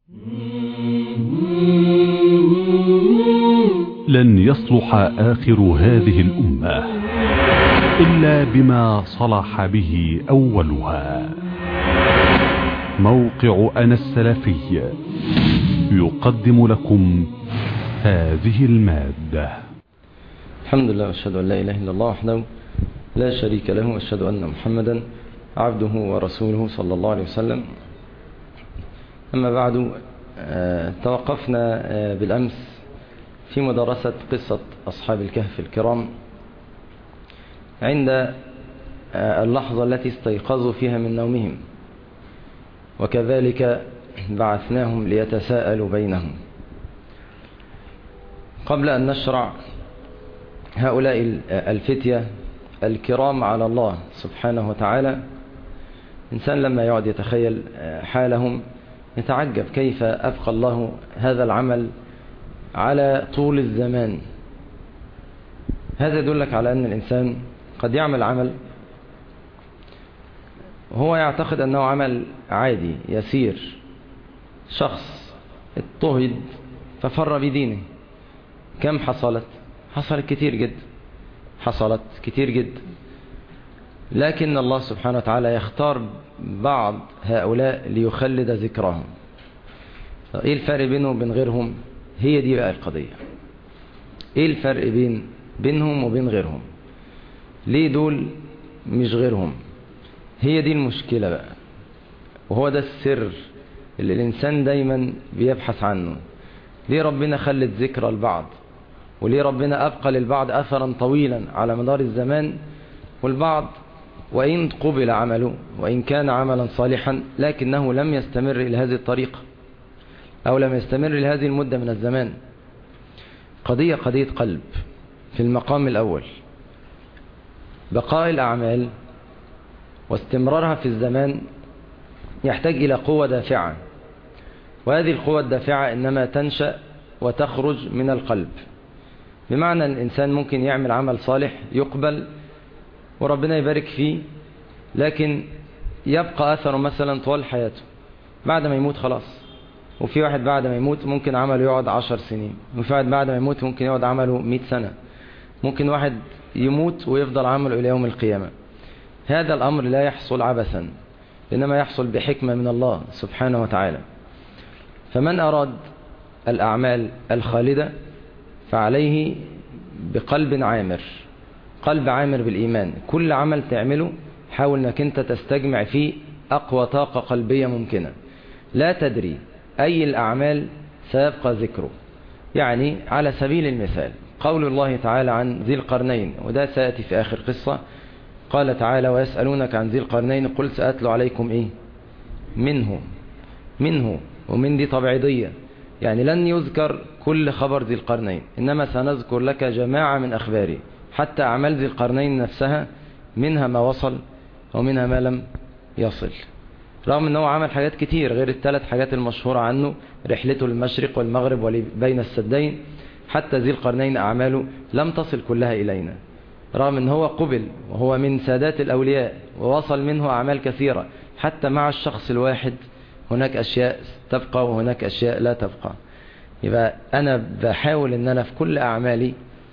لن يصلح آخر هذه الأمة إلا بما صلح به أولها موقع أنا السلفي يقدم لكم هذه المادة الحمد لله واشهد أن لا إله إلا الله وحده لا شريك له واشهد أن محمدا عبده ورسوله صلى الله عليه وسلم أما بعد توقفنا بالأمس في مدرسة قصة أصحاب الكهف الكرام عند اللحظة التي استيقظوا فيها من نومهم وكذلك بعثناهم ليتساءلوا بينهم قبل أن نشرع هؤلاء الفتية الكرام على الله سبحانه وتعالى إنسان لما يقعد يتخيل حالهم يتعجب كيف أبقى الله هذا العمل على طول الزمان هذا يدلك على أن الإنسان قد يعمل عمل وهو يعتقد أنه عمل عادي يسير شخص اضطهد ففر بدينه كم حصلت حصلت كتير جدا حصلت كتير جدا لكن الله سبحانه وتعالى يختار بعض هؤلاء ليخلد ذكرهم ايه الفرق بينه وبين غيرهم هي دي بقى القضية ايه الفرق بين بينهم وبين غيرهم ليه دول مش غيرهم هي دي المشكلة بقى وهو ده السر اللي الإنسان دايما بيبحث عنه ليه ربنا خلت ذكرى البعض وليه ربنا أبقى للبعض أثرا طويلا على مدار الزمان والبعض وإن قبل عمله وإن كان عملا صالحا لكنه لم يستمر إلى هذه الطريقة أو لم يستمر لهذه المدة من الزمان قضية قضية قلب في المقام الأول بقاء الأعمال واستمرارها في الزمان يحتاج إلى قوة دافعة وهذه القوة الدافعة إنما تنشأ وتخرج من القلب بمعنى أن الإنسان ممكن يعمل عمل صالح يقبل وربنا يبارك فيه لكن يبقى أثره مثلا طوال حياته بعد ما يموت خلاص وفي واحد بعد ما يموت ممكن عمله يقعد عشر سنين وفي واحد بعد ما يموت ممكن يقعد عمله مئة سنة ممكن واحد يموت ويفضل عمله إلى يوم القيامة هذا الأمر لا يحصل عبثا إنما يحصل بحكمة من الله سبحانه وتعالى فمن أراد الأعمال الخالدة فعليه بقلب عامر قلب عامر بالإيمان كل عمل تعمله حاول أنك أنت تستجمع فيه أقوى طاقة قلبية ممكنة لا تدري أي الأعمال سيبقى ذكره يعني على سبيل المثال قول الله تعالى عن ذي القرنين وده سيأتي في آخر قصة قال تعالى ويسألونك عن ذي القرنين قل سأتلو عليكم إيه منه منه ومن دي طبيعية يعني لن يذكر كل خبر ذي القرنين إنما سنذكر لك جماعة من أخباره حتى أعمال ذي القرنين نفسها منها ما وصل ومنها ما لم يصل رغم أنه عمل حاجات كتير غير الثلاث حاجات المشهورة عنه رحلته للمشرق والمغرب وبين السدين حتى ذي القرنين أعماله لم تصل كلها إلينا رغم أنه هو قبل وهو من سادات الأولياء ووصل منه أعمال كثيرة حتى مع الشخص الواحد هناك أشياء تبقى وهناك أشياء لا تبقى يبقى أنا بحاول أن أنا في كل أعمالي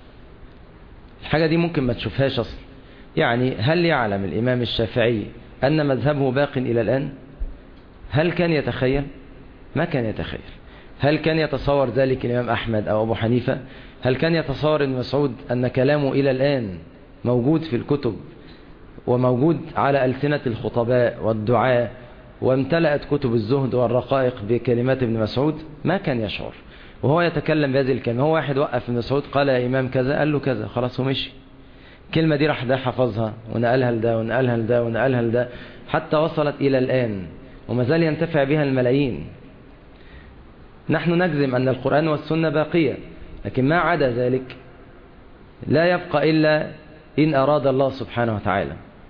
الحاجة دي ممكن ما تشوفهاش أصلا يعني هل يعلم الإمام الشافعي أن مذهبه باق إلى الآن هل كان يتخيل ما كان يتخيل هل كان يتصور ذلك الإمام أحمد أو أبو حنيفة هل كان يتصور ابن مسعود أن كلامه إلى الآن موجود في الكتب وموجود على ألسنة الخطباء والدعاء وامتلأت كتب الزهد والرقائق بكلمات ابن مسعود ما كان يشعر وهو يتكلم بهذه الكلمة هو واحد وقف ابن مسعود قال يا إمام كذا قال له كذا خلاص ومشي الكلمة دي راح ده حفظها ونقلها لده ونقلها لده ونقلها لده حتى وصلت إلى الآن وما زال ينتفع بها الملايين نحن نجزم أن القرآن والسنة باقية لكن ما عدا ذلك لا يبقى إلا إن أراد الله سبحانه وتعالى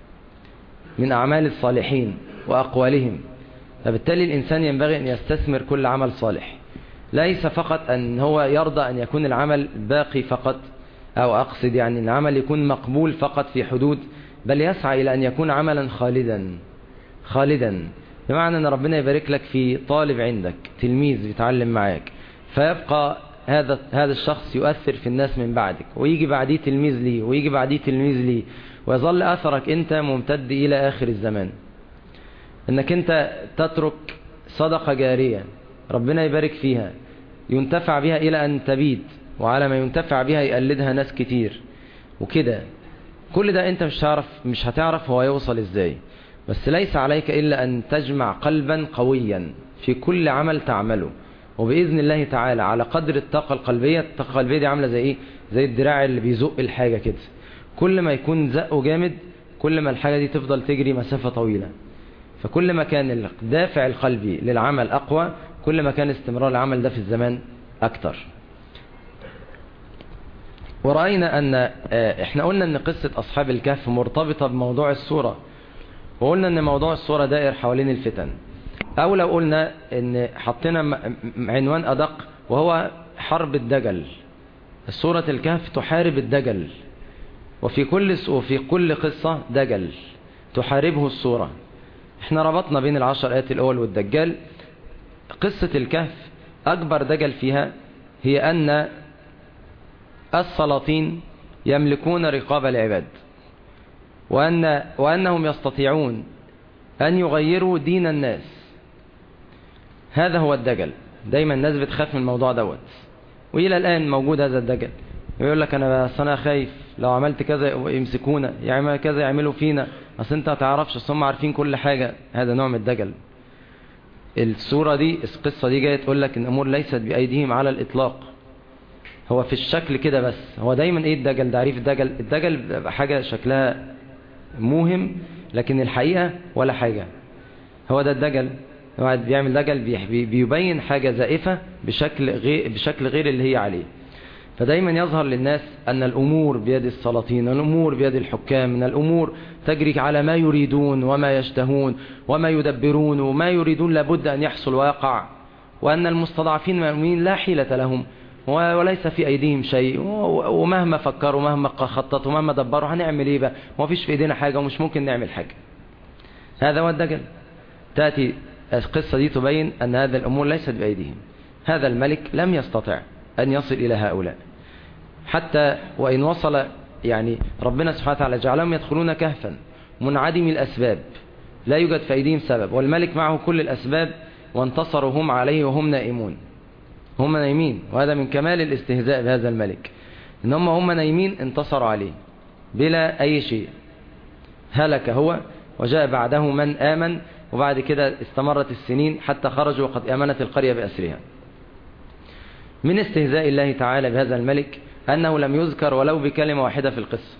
من أعمال الصالحين وأقوالهم فبالتالي الإنسان ينبغي أن يستثمر كل عمل صالح ليس فقط أن هو يرضى أن يكون العمل باقي فقط أو أقصد يعني العمل يكون مقبول فقط في حدود بل يسعى إلى أن يكون عملا خالدا خالدا بمعنى أن ربنا يبارك لك في طالب عندك تلميذ بيتعلم معاك فيبقى هذا هذا الشخص يؤثر في الناس من بعدك ويجي بعديه تلميذ لي ويجي بعديه تلميذ لي ويظل أثرك أنت ممتد إلى آخر الزمان أنك أنت تترك صدقة جارية ربنا يبارك فيها ينتفع بها إلى أن تبيد وعلى ما ينتفع بها يقلدها ناس كتير وكده كل ده أنت مش هتعرف مش هتعرف هو يوصل إزاي بس ليس عليك إلا أن تجمع قلبا قويا في كل عمل تعمله وبإذن الله تعالى على قدر الطاقة القلبية الطاقة القلبية دي عاملة زي إيه زي الدراع اللي بيزق الحاجة كده كل ما يكون زقه جامد كل ما الحاجة دي تفضل تجري مسافة طويلة فكل ما كان الدافع القلبي للعمل أقوى كل ما كان استمرار العمل ده في الزمان أكتر ورأينا أن احنا قلنا أن قصة أصحاب الكهف مرتبطة بموضوع السورة وقلنا أن موضوع السورة دائر حوالين الفتن أو لو قلنا أن حطينا عنوان أدق وهو حرب الدجل سورة الكهف تحارب الدجل وفي كل وفي كل قصة دجل تحاربه السورة احنا ربطنا بين العشر آيات الأول والدجال قصة الكهف أكبر دجل فيها هي أن السلاطين يملكون رقاب العباد وأن وأنهم يستطيعون أن يغيروا دين الناس هذا هو الدجل دايما الناس بتخاف من الموضوع دوت وإلى الآن موجود هذا الدجل يقول لك أنا بس أنا خايف لو عملت كذا يمسكونا يعمل كذا يعملوا فينا أصل أنت ما تعرفش أصل هم عارفين كل حاجة هذا نوع من الدجل الصورة دي القصة دي جاية تقول لك إن الأمور ليست بأيديهم على الإطلاق هو في الشكل كده بس هو دايما إيه الدجل تعريف الدجل الدجل حاجة شكلها موهم لكن الحقيقة ولا حاجة هو ده الدجل واحد بيعمل دجل بيبين حاجة زائفة بشكل غير, بشكل غير اللي هي عليه فدايما يظهر للناس أن الأمور بيد السلاطين الأمور بيد الحكام من الأمور تجري على ما يريدون وما يشتهون وما يدبرون وما يريدون لابد أن يحصل ويقع وأن المستضعفين المؤمنين لا حيلة لهم وليس في أيديهم شيء ومهما فكروا مهما خططوا مهما دبروا هنعمل إيه بقى وما فيش في إيدينا حاجة ومش ممكن نعمل حاجة هذا هو الدجل تأتي القصة دي تبين أن هذا الأمور ليست بأيديهم هذا الملك لم يستطع أن يصل إلى هؤلاء حتى وإن وصل يعني ربنا سبحانه وتعالى جعلهم يدخلون كهفا منعدم الأسباب لا يوجد في أيديهم سبب والملك معه كل الأسباب وانتصروا هم عليه وهم نائمون هم نايمين وهذا من كمال الاستهزاء بهذا الملك إن هم هم نايمين انتصروا عليه بلا أي شيء هلك هو وجاء بعده من آمن وبعد كده استمرت السنين حتى خرجوا وقد أمنت القرية بأسرها من استهزاء الله تعالى بهذا الملك أنه لم يذكر ولو بكلمة واحدة في القصة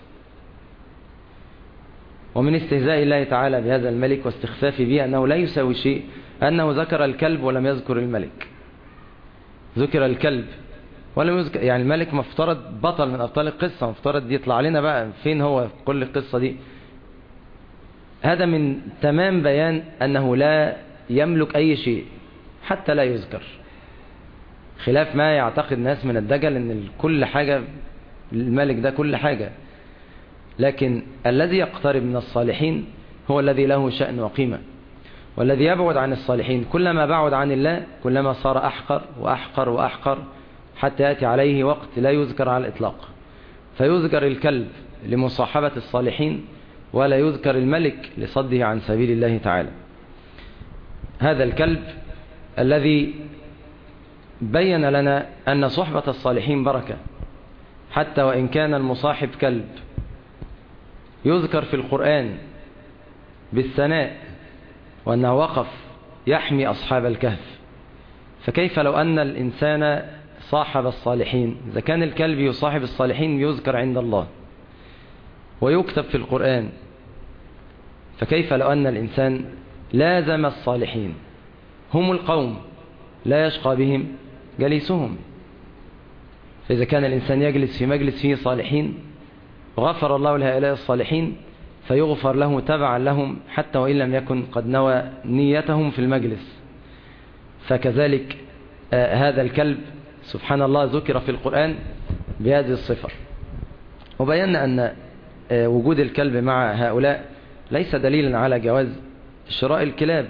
ومن استهزاء الله تعالى بهذا الملك واستخفافه به أنه لا يساوي شيء أنه ذكر الكلب ولم يذكر الملك ذكر الكلب ولم يذكر يعني الملك مفترض بطل من أبطال القصة مفترض يطلع لنا بقى فين هو في كل القصة دي هذا من تمام بيان أنه لا يملك أي شيء حتى لا يذكر خلاف ما يعتقد ناس من الدجل ان كل حاجة الملك ده كل حاجة لكن الذي يقترب من الصالحين هو الذي له شأن وقيمة والذي يبعد عن الصالحين كلما بعد عن الله كلما صار أحقر وأحقر وأحقر حتى يأتي عليه وقت لا يذكر على الإطلاق فيذكر الكلب لمصاحبة الصالحين ولا يذكر الملك لصده عن سبيل الله تعالى هذا الكلب الذي بين لنا أن صحبة الصالحين بركة حتى وإن كان المصاحب كلب يذكر في القرآن بالثناء وأنه وقف يحمي أصحاب الكهف فكيف لو أن الإنسان صاحب الصالحين إذا كان الكلب يصاحب الصالحين يذكر عند الله ويكتب في القرآن فكيف لو أن الإنسان لازم الصالحين هم القوم لا يشقى بهم جليسهم فإذا كان الإنسان يجلس في مجلس فيه صالحين غفر الله لهؤلاء الصالحين فيغفر له تبعا لهم حتى وإن لم يكن قد نوى نيتهم في المجلس فكذلك آه هذا الكلب سبحان الله ذكر في القرآن بهذه الصفة وبينا أن آه وجود الكلب مع هؤلاء ليس دليلا على جواز شراء الكلاب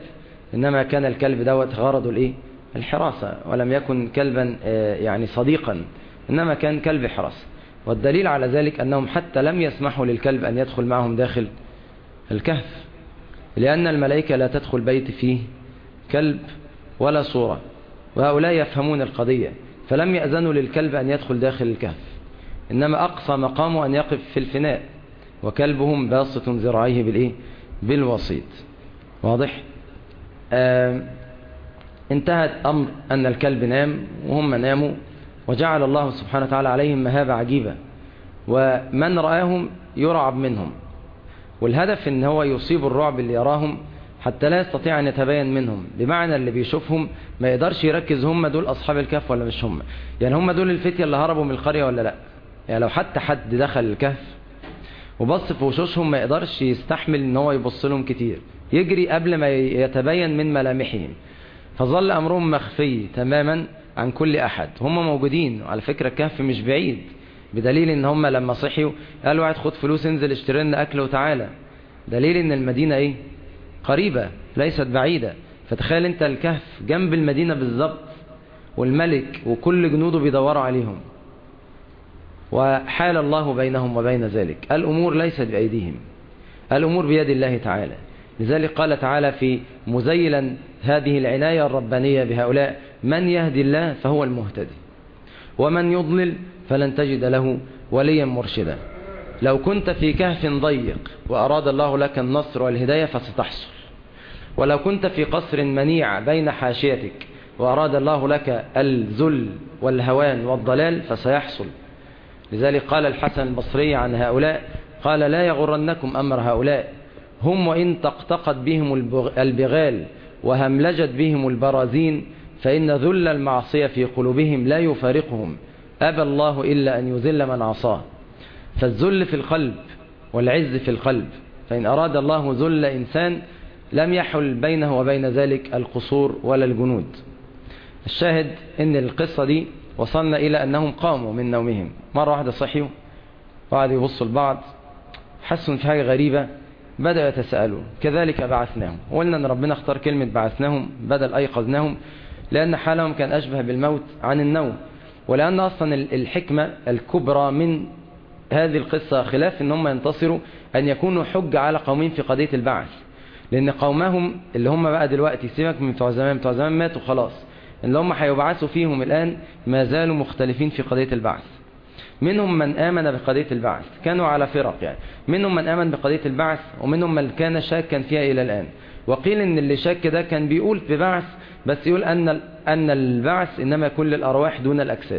إنما كان الكلب دوت غرضه الإيه الحراسة ولم يكن كلبا يعني صديقا إنما كان كلب حراسة والدليل على ذلك أنهم حتى لم يسمحوا للكلب أن يدخل معهم داخل الكهف لأن الملائكة لا تدخل بيت فيه كلب ولا صورة وهؤلاء يفهمون القضية فلم يأذنوا للكلب أن يدخل داخل الكهف إنما أقصى مقامه أن يقف في الفناء وكلبهم باسط ذراعيه بالإيه بالوسيط واضح آه انتهت أمر أن الكلب نام وهم ناموا وجعل الله سبحانه وتعالى عليهم مهابة عجيبة ومن رآهم يرعب منهم والهدف ان هو يصيب الرعب اللي يراهم حتى لا يستطيع أن يتبين منهم بمعنى اللي بيشوفهم ما يقدرش يركز هم دول أصحاب الكهف ولا مش هم يعني هم دول الفتية اللي هربوا من القرية ولا لا يعني لو حتى حد دخل الكهف وبص في وشوشهم ما يقدرش يستحمل ان هو يبص لهم كتير يجري قبل ما يتبين من ملامحهم فظل أمرهم مخفي تماما عن كل أحد هم موجودين على فكرة الكهف مش بعيد بدليل ان هم لما صحيوا قالوا واحد خد فلوس انزل اشتري لنا اكل وتعالى دليل ان المدينة ايه قريبة ليست بعيدة فتخيل انت الكهف جنب المدينة بالظبط والملك وكل جنوده بيدوروا عليهم وحال الله بينهم وبين ذلك الأمور ليست بأيديهم الأمور بيد الله تعالى لذلك قال تعالى في مزيلا هذه العناية الربانية بهؤلاء من يهدي الله فهو المهتدي ومن يضلل فلن تجد له وليا مرشدا لو كنت في كهف ضيق وأراد الله لك النصر والهداية فستحصل ولو كنت في قصر منيع بين حاشيتك وأراد الله لك الذل والهوان والضلال فسيحصل لذلك قال الحسن البصري عن هؤلاء قال لا يغرنكم أمر هؤلاء هم وإن تقتقت بهم البغال وهملجت بهم البرازين فإن ذل المعصية في قلوبهم لا يفارقهم أبى الله إلا أن يذل من عصاه فالذل في القلب والعز في القلب فإن أراد الله ذل إنسان لم يحل بينه وبين ذلك القصور ولا الجنود الشاهد ان القصة دي وصلنا إلى أنهم قاموا من نومهم مرة واحدة صحيوا وقعدوا يبصوا لبعض حسوا في حاجة غريبة بدأوا يتساءلوا كذلك بعثناهم وقلنا أن ربنا اختار كلمة بعثناهم بدل أيقظناهم لأن حالهم كان أشبه بالموت عن النوم ولأن أصلا الحكمة الكبرى من هذه القصة خلاف أن هم ينتصروا أن يكونوا حج على قومين في قضية البعث لأن قومهم اللي هم بقى دلوقتي سيبك من بتوع زمان بتوع زمان ماتوا خلاص اللي هم هيبعثوا فيهم الآن ما زالوا مختلفين في قضية البعث منهم من آمن بقضية البعث كانوا على فرق يعني منهم من آمن بقضية البعث ومنهم من كان شاكا فيها إلى الآن وقيل ان اللي شاك ده كان بيقول ببعث بس يقول أن أن البعث إنما يكون للأرواح دون الأجساد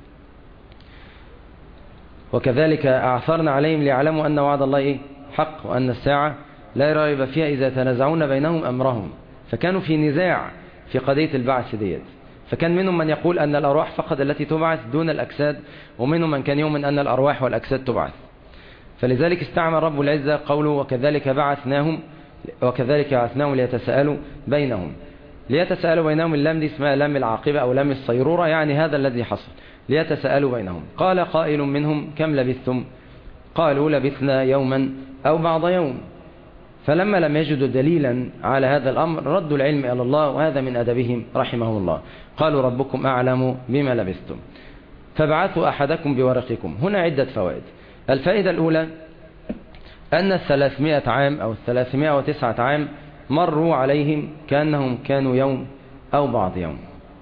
وكذلك أعثرنا عليهم ليعلموا أن وعد الله إيه؟ حق وأن الساعة لا ريب فيها إذا تنازعون بينهم أمرهم فكانوا في نزاع في قضية البعث ديت فكان منهم من يقول أن الأرواح فقط التي تبعث دون الأجساد ومنهم من كان يؤمن أن الأرواح والأجساد تبعث فلذلك استعمل رب العزة قوله وكذلك بعثناهم وكذلك بعثناهم ليتساءلوا بينهم ليتساءلوا بينهم اللام دي اسمها لام العاقبة أو لام الصيرورة يعني هذا الذي حصل ليتساءلوا بينهم قال قائل منهم كم لبثتم قالوا لبثنا يوما أو بعض يوم فلما لم يجدوا دليلا على هذا الأمر ردوا العلم إلى الله وهذا من أدبهم رحمه الله قالوا ربكم أعلم بما لبثتم فابعثوا أحدكم بورقكم هنا عدة فوائد الفائدة الأولى أن الثلاثمائة عام أو الثلاثمائة وتسعة عام مروا عليهم كأنهم كانوا يوم أو بعض يوم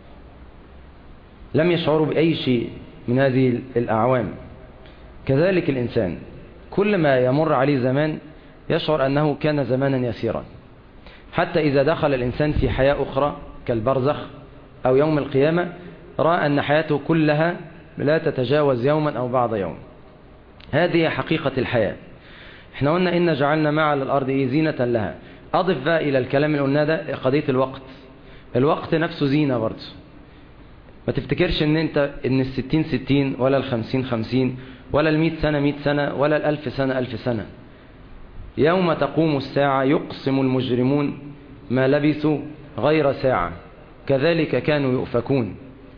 لم يشعروا بأي شيء من هذه الأعوام كذلك الإنسان كل ما يمر عليه زمان يشعر أنه كان زمانا يسيرا حتى إذا دخل الإنسان في حياة أخرى كالبرزخ أو يوم القيامة رأى أن حياته كلها لا تتجاوز يوما أو بعض يوم هذه حقيقة الحياة احنا قلنا إن جعلنا ما على الأرض زينة لها أضف بقى إلى الكلام اللي قلناه ده قضية الوقت الوقت نفسه زينة برضه ما تفتكرش ان انت ان الستين ستين ولا الخمسين خمسين ولا المئة سنة مئة سنة ولا الألف سنة ألف سنة يوم تقوم الساعة يقسم المجرمون ما لبثوا غير ساعة كذلك كانوا يؤفكون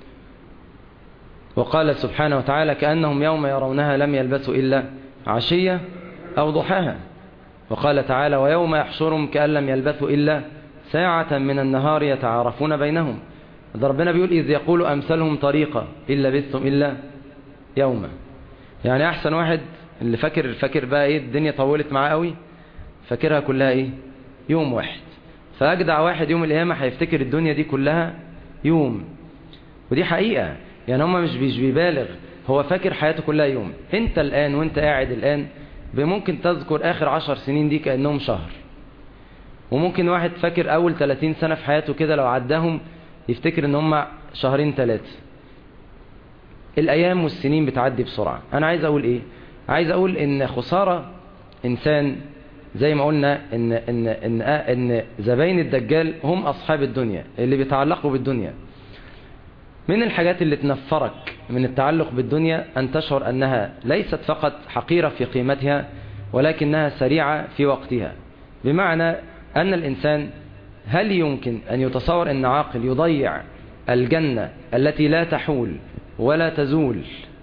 وقال سبحانه وتعالى كأنهم يوم يرونها لم يلبثوا إلا عشية أو ضحاها وقال تعالى ويوم يحشرهم كأن لم يلبثوا إلا ساعة من النهار يتعارفون بينهم ده ربنا بيقول إذ يقول أمثلهم طريقة إن لبثتم إلا يوما يعني أحسن واحد اللي فاكر فاكر بقى إيه الدنيا طولت معاه قوي فاكرها كلها إيه يوم واحد فأجدع واحد يوم القيامة هيفتكر الدنيا دي كلها يوم ودي حقيقة يعني هما مش مش بيبالغ هو فاكر حياته كلها يوم انت الآن وانت قاعد الآن ممكن تذكر آخر عشر سنين دي كأنهم شهر وممكن واحد فاكر أول 30 سنة في حياته كده لو عداهم يفتكر ان هم شهرين ثلاثة الأيام والسنين بتعدي بسرعة أنا عايز أقول إيه عايز أقول إن خسارة إنسان زي ما قلنا إن, إن, إن, إن زباين الدجال هم أصحاب الدنيا اللي بيتعلقوا بالدنيا من الحاجات اللي تنفرك من التعلق بالدنيا أن تشعر أنها ليست فقط حقيرة في قيمتها ولكنها سريعة في وقتها بمعنى أن الإنسان هل يمكن أن يتصور أن عاقل يضيع الجنة التي لا تحول ولا تزول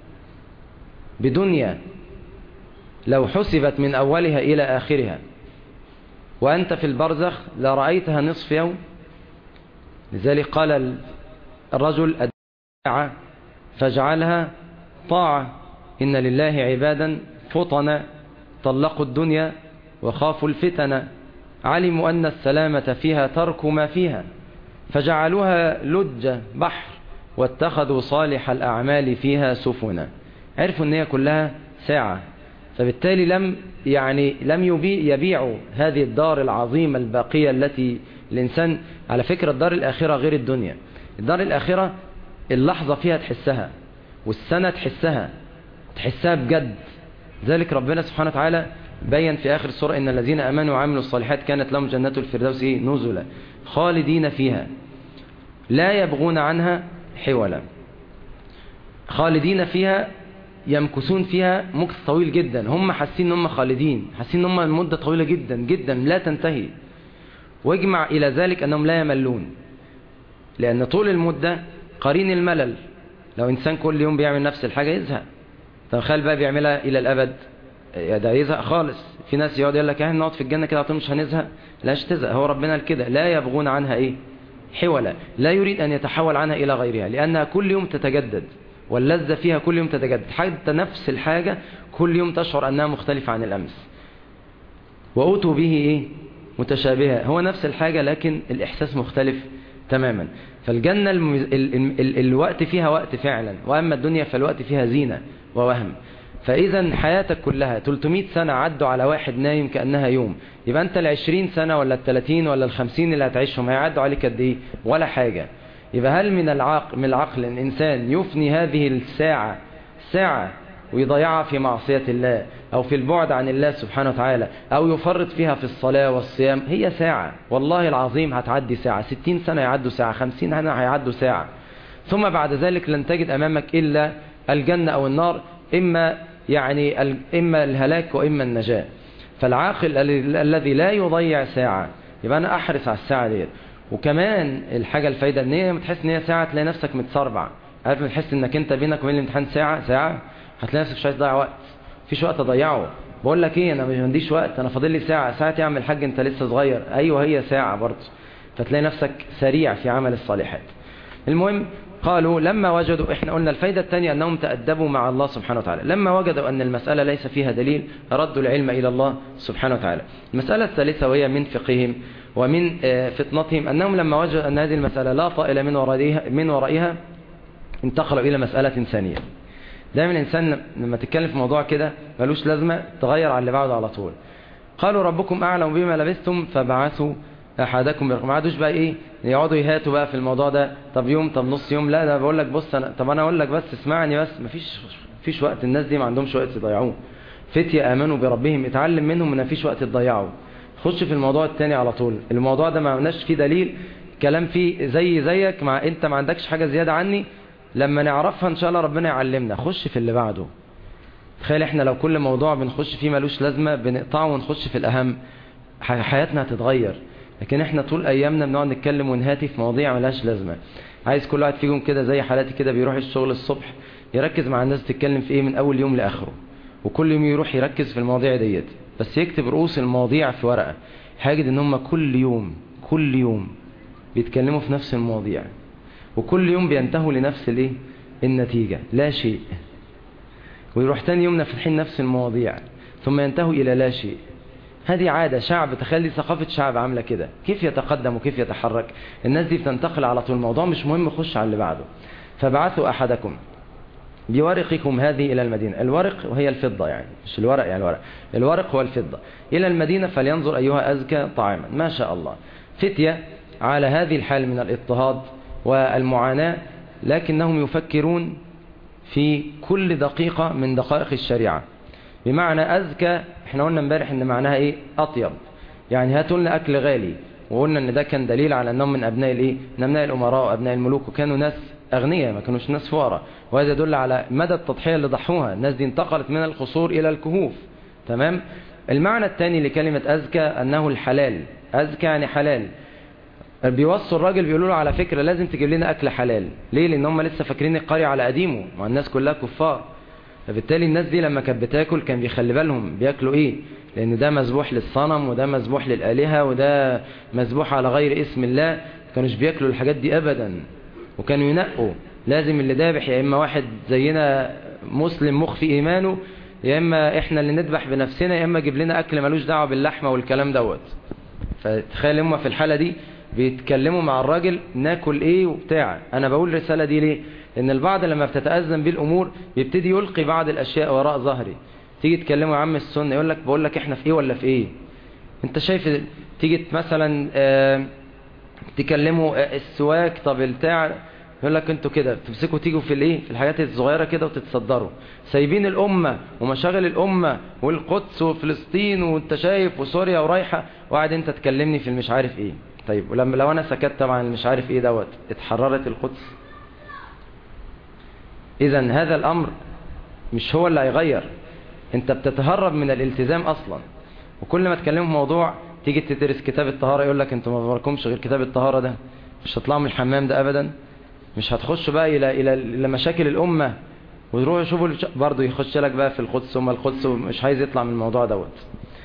بدنيا لو حسبت من أولها إلى آخرها وأنت في البرزخ لرأيتها نصف يوم لذلك قال الرجل الدعاء فاجعلها طاعة إن لله عبادا فطنا طلقوا الدنيا وخافوا الفتن علموا أن السلامة فيها ترك ما فيها فجعلوها لج بحر واتخذوا صالح الأعمال فيها سفنا عرفوا أن هي كلها ساعة فبالتالي لم يعني لم يبيعوا هذه الدار العظيمة الباقية التي الإنسان على فكرة الدار الآخرة غير الدنيا الدار الآخرة اللحظة فيها تحسها والسنة تحسها تحسها بجد ذلك ربنا سبحانه وتعالى بين في آخر السورة إن الذين أمنوا وعملوا الصالحات كانت لهم جنات الفردوس نزلا خالدين فيها لا يبغون عنها حولا خالدين فيها يمكثون فيها مكث طويل جدا هم حاسين ان هم خالدين حاسين ان هم المدة طويلة جدا جدا لا تنتهي واجمع إلى ذلك أنهم لا يملون لأن طول المدة قرين الملل لو إنسان كل يوم بيعمل نفس الحاجة يزهق تخيل بقى بيعملها إلى الأبد ده يزهق خالص في ناس يقعد يقول لك احنا نقعد في الجنة كده على مش هنزهق لاش تزهق هو ربنا قال كده لا يبغون عنها ايه حولا لا يريد أن يتحول عنها إلى غيرها لأنها كل يوم تتجدد واللذة فيها كل يوم تتجدد حتى نفس الحاجة كل يوم تشعر أنها مختلفة عن الأمس وأوتوا به إيه متشابهة هو نفس الحاجة لكن الإحساس مختلف تماما فالجنة المز... ال... ال... ال... الوقت فيها وقت فعلا وأما الدنيا فالوقت فيها زينة ووهم فإذا حياتك كلها 300 سنة عدوا على واحد نايم كأنها يوم يبقى أنت العشرين سنة ولا التلاتين ولا الخمسين اللي هتعيشهم هيعدوا عليك قد إيه ولا حاجة يبقى هل من العقل من العقل ان الانسان يفني هذه الساعة ساعة ويضيعها في معصية الله او في البعد عن الله سبحانه وتعالى او يفرط فيها في الصلاة والصيام هي ساعة والله العظيم هتعدي ساعة ستين سنة يعدوا ساعة خمسين سنة هيعدوا ساعة ثم بعد ذلك لن تجد امامك الا الجنة او النار اما يعني اما الهلاك واما النجاة فالعاقل الذي لا يضيع ساعة يبقى انا احرص على الساعة ديت وكمان الحاجة الفايدة ان هي تحس ان هي ساعة تلاقي نفسك متصربع عارف ما تحس انك انت بينك وبين الامتحان ساعة ساعة هتلاقي نفسك مش عايز تضيع وقت مفيش وقت اضيعه بقول لك ايه انا مش عنديش وقت انا فاضل لي ساعة ساعة يا عم الحاج انت لسه صغير ايوه هي ساعة برضه فتلاقي نفسك سريع في عمل الصالحات المهم قالوا لما وجدوا احنا قلنا الفايدة الثانية انهم تأدبوا مع الله سبحانه وتعالى لما وجدوا ان المسألة ليس فيها دليل ردوا العلم الى الله سبحانه وتعالى المسألة الثالثة وهي من فقههم ومن فطنتهم أنهم لما وجدوا أن هذه المسألة لا طائل من ورائها, من ورائها انتقلوا إلى مسألة ثانية دائما الإنسان لما تتكلم في موضوع كده ملوش لازمة تغير على اللي بعده على طول قالوا ربكم أعلم بما لبثتم فبعثوا أحدكم برقم ما عادوش بقى إيه يقعدوا يهاتوا بقى في الموضوع ده طب يوم طب نص يوم لا ده بقول لك بص أنا طب أنا أقول لك بس اسمعني بس مفيش فيش وقت الناس دي ما عندهمش وقت يضيعوه فتية آمنوا بربهم اتعلم منهم ان مفيش وقت تضيعه خش في الموضوع التاني على طول الموضوع ده ما عملناش فيه دليل كلام فيه زي زيك مع انت ما عندكش حاجة زيادة عني لما نعرفها ان شاء الله ربنا يعلمنا خش في اللي بعده تخيل احنا لو كل موضوع بنخش فيه ملوش لازمة بنقطعه ونخش في الاهم حياتنا هتتغير لكن احنا طول ايامنا بنقعد نتكلم ونهاتي في مواضيع ملهاش لازمة عايز كل واحد فيكم كده زي حالاتي كده بيروح الشغل الصبح يركز مع الناس تتكلم في ايه من اول يوم لاخره وكل يوم يروح يركز في المواضيع ديت بس يكتب رؤوس المواضيع في ورقة هاجد ان هم كل يوم كل يوم بيتكلموا في نفس المواضيع وكل يوم بينتهوا لنفس الايه النتيجة لا شيء ويروح تاني يوم فاتحين نفس المواضيع ثم ينتهوا إلى لا شيء هذه عادة شعب تخلي ثقافة شعب عاملة كده كيف يتقدم وكيف يتحرك الناس دي بتنتقل على طول الموضوع مش مهم يخش على اللي بعده فبعثوا أحدكم بورقكم هذه إلى المدينة الورق وهي الفضة يعني مش الورق يعني الورق الورق هو الفضة إلى المدينة فلينظر أيها أزكى طعاما ما شاء الله فتية على هذه الحال من الاضطهاد والمعاناة لكنهم يفكرون في كل دقيقة من دقائق الشريعة بمعنى أزكى احنا قلنا امبارح ان معناها ايه أطيب يعني هاتوا لنا أكل غالي وقلنا ان ده كان دليل على انهم من ابناء الايه من ابناء الامراء وابناء الملوك وكانوا ناس اغنياء ما كانوش ناس فقراء وهذا يدل على مدى التضحيه اللي ضحوها الناس دي انتقلت من القصور الى الكهوف تمام المعنى الثاني لكلمه ازكى انه الحلال ازكى يعني حلال بيوصوا الراجل بيقولوا له على فكره لازم تجيب لنا اكل حلال ليه لان هم لسه فاكرين القريه على قديمه مع الناس كلها كفار فبالتالي الناس دي لما كانت بتاكل كان بيخلي بالهم بياكلوا ايه لان ده مذبوح للصنم وده مذبوح للالهه وده مذبوح على غير اسم الله ما كانوش بياكلوا الحاجات دي ابدا وكانوا ينقوا لازم اللي ذابح يا اما واحد زينا مسلم مخفي ايمانه يا اما احنا اللي نذبح بنفسنا يا اما جيب لنا اكل ملوش دعوه باللحمه والكلام دوت فتخيل هم في الحاله دي بيتكلموا مع الراجل ناكل ايه وبتاع انا بقول الرساله دي ليه لان البعض لما بتتأزم بيه الامور بيبتدي يلقي بعض الاشياء وراء ظهري تيجي تكلموا يا عم السنه يقول لك بقول لك احنا في ايه ولا في ايه انت شايف تيجي مثلا آه تكلموا آه السواك طب البتاع يقول لك انتوا كده تمسكوا تيجوا في الايه في الحاجات الصغيره كده وتتصدروا سايبين الامه ومشاغل الامه والقدس وفلسطين وانت شايف وسوريا ورايحه وقاعد انت تكلمني في المش عارف ايه طيب ولما لو انا سكت طبعا مش عارف ايه دوت اتحررت القدس اذا هذا الامر مش هو اللي هيغير انت بتتهرب من الالتزام اصلا وكل ما تكلموا في موضوع تيجي تدرس كتاب الطهارة يقول لك انتوا ما باركمش غير كتاب الطهارة ده مش هتطلعوا من الحمام ده ابدا مش هتخشوا بقى الى الى الى مشاكل الامة وتروحوا يشوفوا برضه يخش لك بقى في القدس وما القدس ومش عايز يطلع من الموضوع دوت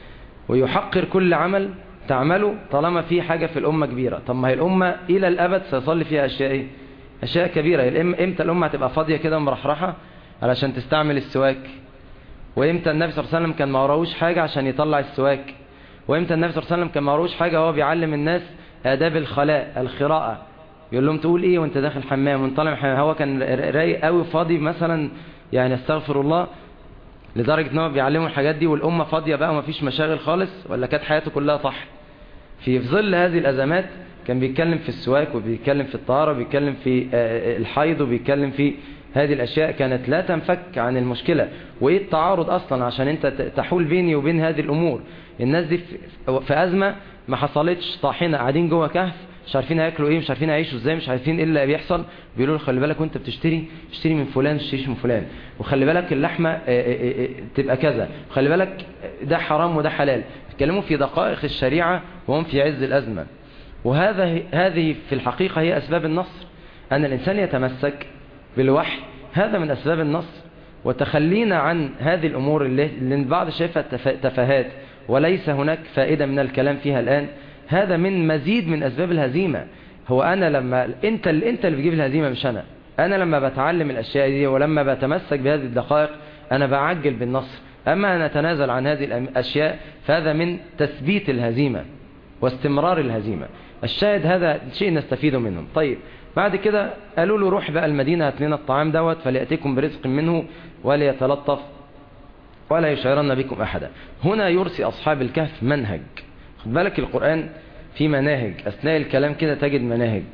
ويحقر كل عمل تعمله طالما في حاجة في الأمة كبيرة طب ما هي الأمة إلى الأبد سيصلي فيها أشياء إيه؟ أشياء كبيرة إمتى الأمة هتبقى فاضية كده ومرحرحة علشان تستعمل السواك وإمتى النبي صلى الله عليه وسلم كان ما وراهوش حاجة عشان يطلع السواك وإمتى النبي صلى الله عليه وسلم كان ما وراهوش حاجة هو بيعلم الناس آداب الخلاء الخراءة يقول لهم تقول إيه وأنت داخل حمام وانت طالع حمام هو كان رايق قوي فاضي مثلا يعني استغفر الله لدرجة ان هو بيعلموا الحاجات دي والأمة فاضية بقى ومفيش مشاغل خالص ولا كانت حياته كلها صح في ظل هذه الأزمات كان بيتكلم في السواك وبيتكلم في الطهارة وبيتكلم في الحيض وبيتكلم في هذه الأشياء كانت لا تنفك عن المشكلة وإيه التعارض أصلا عشان أنت تحول بيني وبين هذه الأمور الناس دي في أزمة ما حصلتش طاحنة قاعدين جوه كهف مش عارفين هياكلوا ايه مش عارفين يعيشوا ازاي مش عارفين ايه اللي بيحصل بيقولوا له خلي بالك وانت بتشتري اشتري من فلان اشتريش من فلان وخلي بالك اللحمه تبقى كذا وخلي بالك ده حرام وده حلال بيتكلموا في دقائق الشريعه وهم في عز الازمه وهذا هذه في الحقيقه هي اسباب النصر ان الانسان يتمسك بالوحي هذا من اسباب النصر وتخلينا عن هذه الامور اللي, اللي البعض شايفها تفاهات وليس هناك فائده من الكلام فيها الان هذا من مزيد من أسباب الهزيمة هو أنا لما أنت اللي, أنت اللي بتجيب الهزيمة مش أنا أنا لما بتعلم الأشياء دي ولما بتمسك بهذه الدقائق أنا بعجل بالنصر أما أن أتنازل عن هذه الأشياء فهذا من تثبيت الهزيمة واستمرار الهزيمة الشاهد هذا شيء نستفيد منهم طيب بعد كده قالوا له روح بقى المدينة هات لنا الطعام دوت فليأتيكم برزق منه وليتلطف ولا يشعرن بكم أحدا هنا يرسي أصحاب الكهف منهج خد بالك القرآن في مناهج أثناء الكلام كده تجد مناهج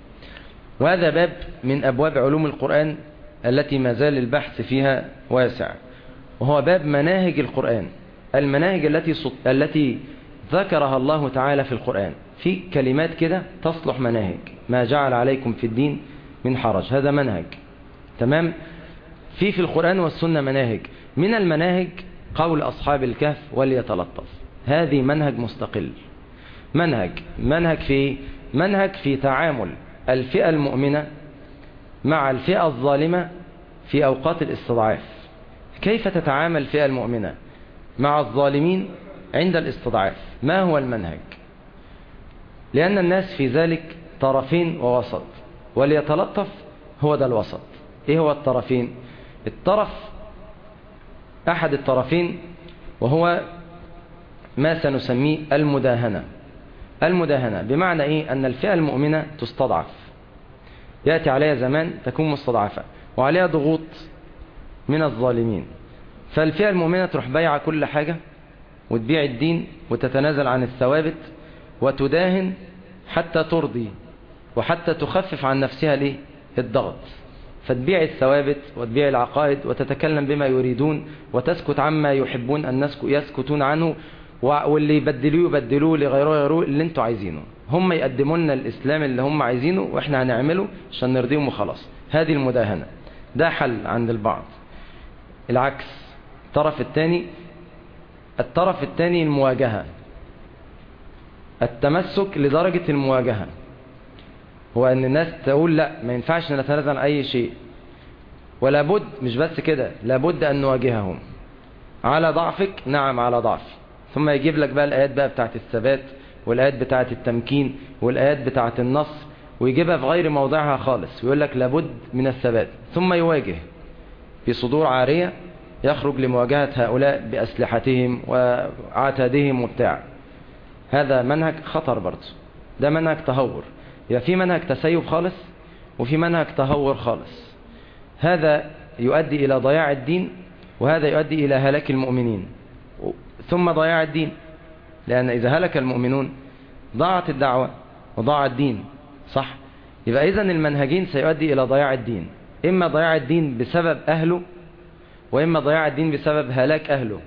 وهذا باب من أبواب علوم القرآن التي ما زال البحث فيها واسع وهو باب مناهج القرآن المناهج التي صد... التي ذكرها الله تعالى في القرآن في كلمات كده تصلح مناهج ما جعل عليكم في الدين من حرج هذا منهج تمام في في القرآن والسنة مناهج من المناهج قول أصحاب الكهف وليتلطف هذه منهج مستقل منهج منهج في منهج في تعامل الفئة المؤمنة مع الفئة الظالمة في أوقات الاستضعاف كيف تتعامل الفئة المؤمنة مع الظالمين عند الاستضعاف ما هو المنهج لأن الناس في ذلك طرفين ووسط وليتلطف هو ده الوسط ايه هو الطرفين الطرف احد الطرفين وهو ما سنسميه المداهنة المداهنة بمعنى ايه ان الفئة المؤمنة تستضعف يأتي عليها زمان تكون مستضعفة وعليها ضغوط من الظالمين فالفئة المؤمنة تروح بيع كل حاجة وتبيع الدين وتتنازل عن الثوابت وتداهن حتى ترضي وحتى تخفف عن نفسها ليه الضغط فتبيع الثوابت وتبيع العقائد وتتكلم بما يريدون وتسكت عما يحبون أن يسكتون عنه واللي يبدلوه يبدلوه لغيره يغيروه اللي انتوا عايزينه هم يقدموا لنا الإسلام اللي هم عايزينه وإحنا هنعمله عشان نرضيهم وخلاص هذه المداهنة ده حل عند البعض العكس الطرف الثاني الطرف الثاني المواجهة التمسك لدرجة المواجهة هو ان الناس تقول لا ما ينفعش نتنازل عن اي شيء ولا بد مش بس كده لابد ان نواجههم على ضعفك نعم على ضعفي ثم يجيب لك بقى الايات بقى بتاعت الثبات والايات بتاعت التمكين والايات بتاعت النصر ويجيبها في غير موضعها خالص ويقول لك لابد من الثبات ثم يواجه بصدور عارية يخرج لمواجهة هؤلاء بأسلحتهم وعتادهم وبتاع هذا منهج خطر برضه ده منهج تهور يبقى في منهج تسيب خالص وفي منهج تهور خالص هذا يؤدي إلى ضياع الدين وهذا يؤدي إلى هلاك المؤمنين ثم ضياع الدين لأن إذا هلك المؤمنون ضاعت الدعوة وضاع الدين صح يبقى إذن المنهجين سيؤدي إلى ضياع الدين إما ضياع الدين بسبب أهله وإما ضياع الدين بسبب هلاك أهله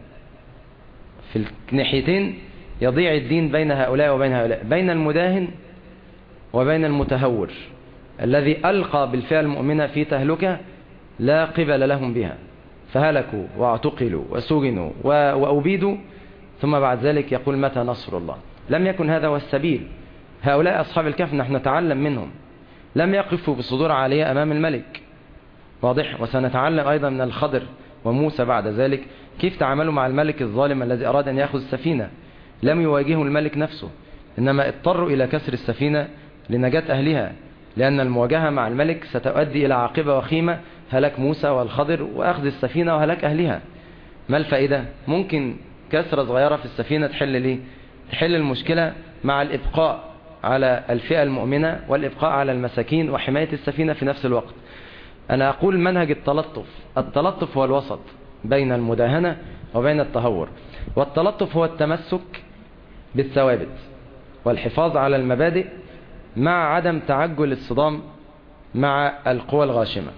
في الناحيتين يضيع الدين بين هؤلاء وبين هؤلاء بين المداهن وبين المتهور الذي ألقى بالفعل المؤمنة في تهلكة لا قبل لهم بها فهلكوا واعتقلوا وسجنوا وأبيدوا ثم بعد ذلك يقول متى نصر الله لم يكن هذا هو السبيل هؤلاء أصحاب الكهف نحن نتعلم منهم لم يقفوا بصدور عالية أمام الملك واضح وسنتعلم أيضا من الخضر وموسى بعد ذلك كيف تعاملوا مع الملك الظالم الذي أراد أن يأخذ السفينة لم يواجهوا الملك نفسه إنما اضطروا إلى كسر السفينة لنجاة أهلها لأن المواجهة مع الملك ستؤدي إلى عاقبة وخيمة هلك موسى والخضر وأخذ السفينة وهلك أهلها ما الفائدة ممكن كسرة صغيرة في السفينة تحل ليه تحل المشكلة مع الإبقاء على الفئة المؤمنة والإبقاء على المساكين وحماية السفينة في نفس الوقت أنا أقول منهج التلطف التلطف هو الوسط بين المداهنة وبين التهور والتلطف هو التمسك بالثوابت والحفاظ على المبادئ مع عدم تعجل الصدام مع القوى الغاشمة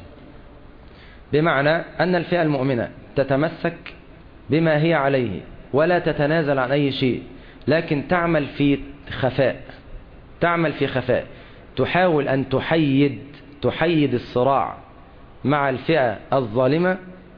بمعنى أن الفئة المؤمنة تتمسك بما هي عليه ولا تتنازل عن أي شيء لكن تعمل في خفاء تعمل في خفاء تحاول أن تحيد تحيد الصراع مع الفئة الظالمة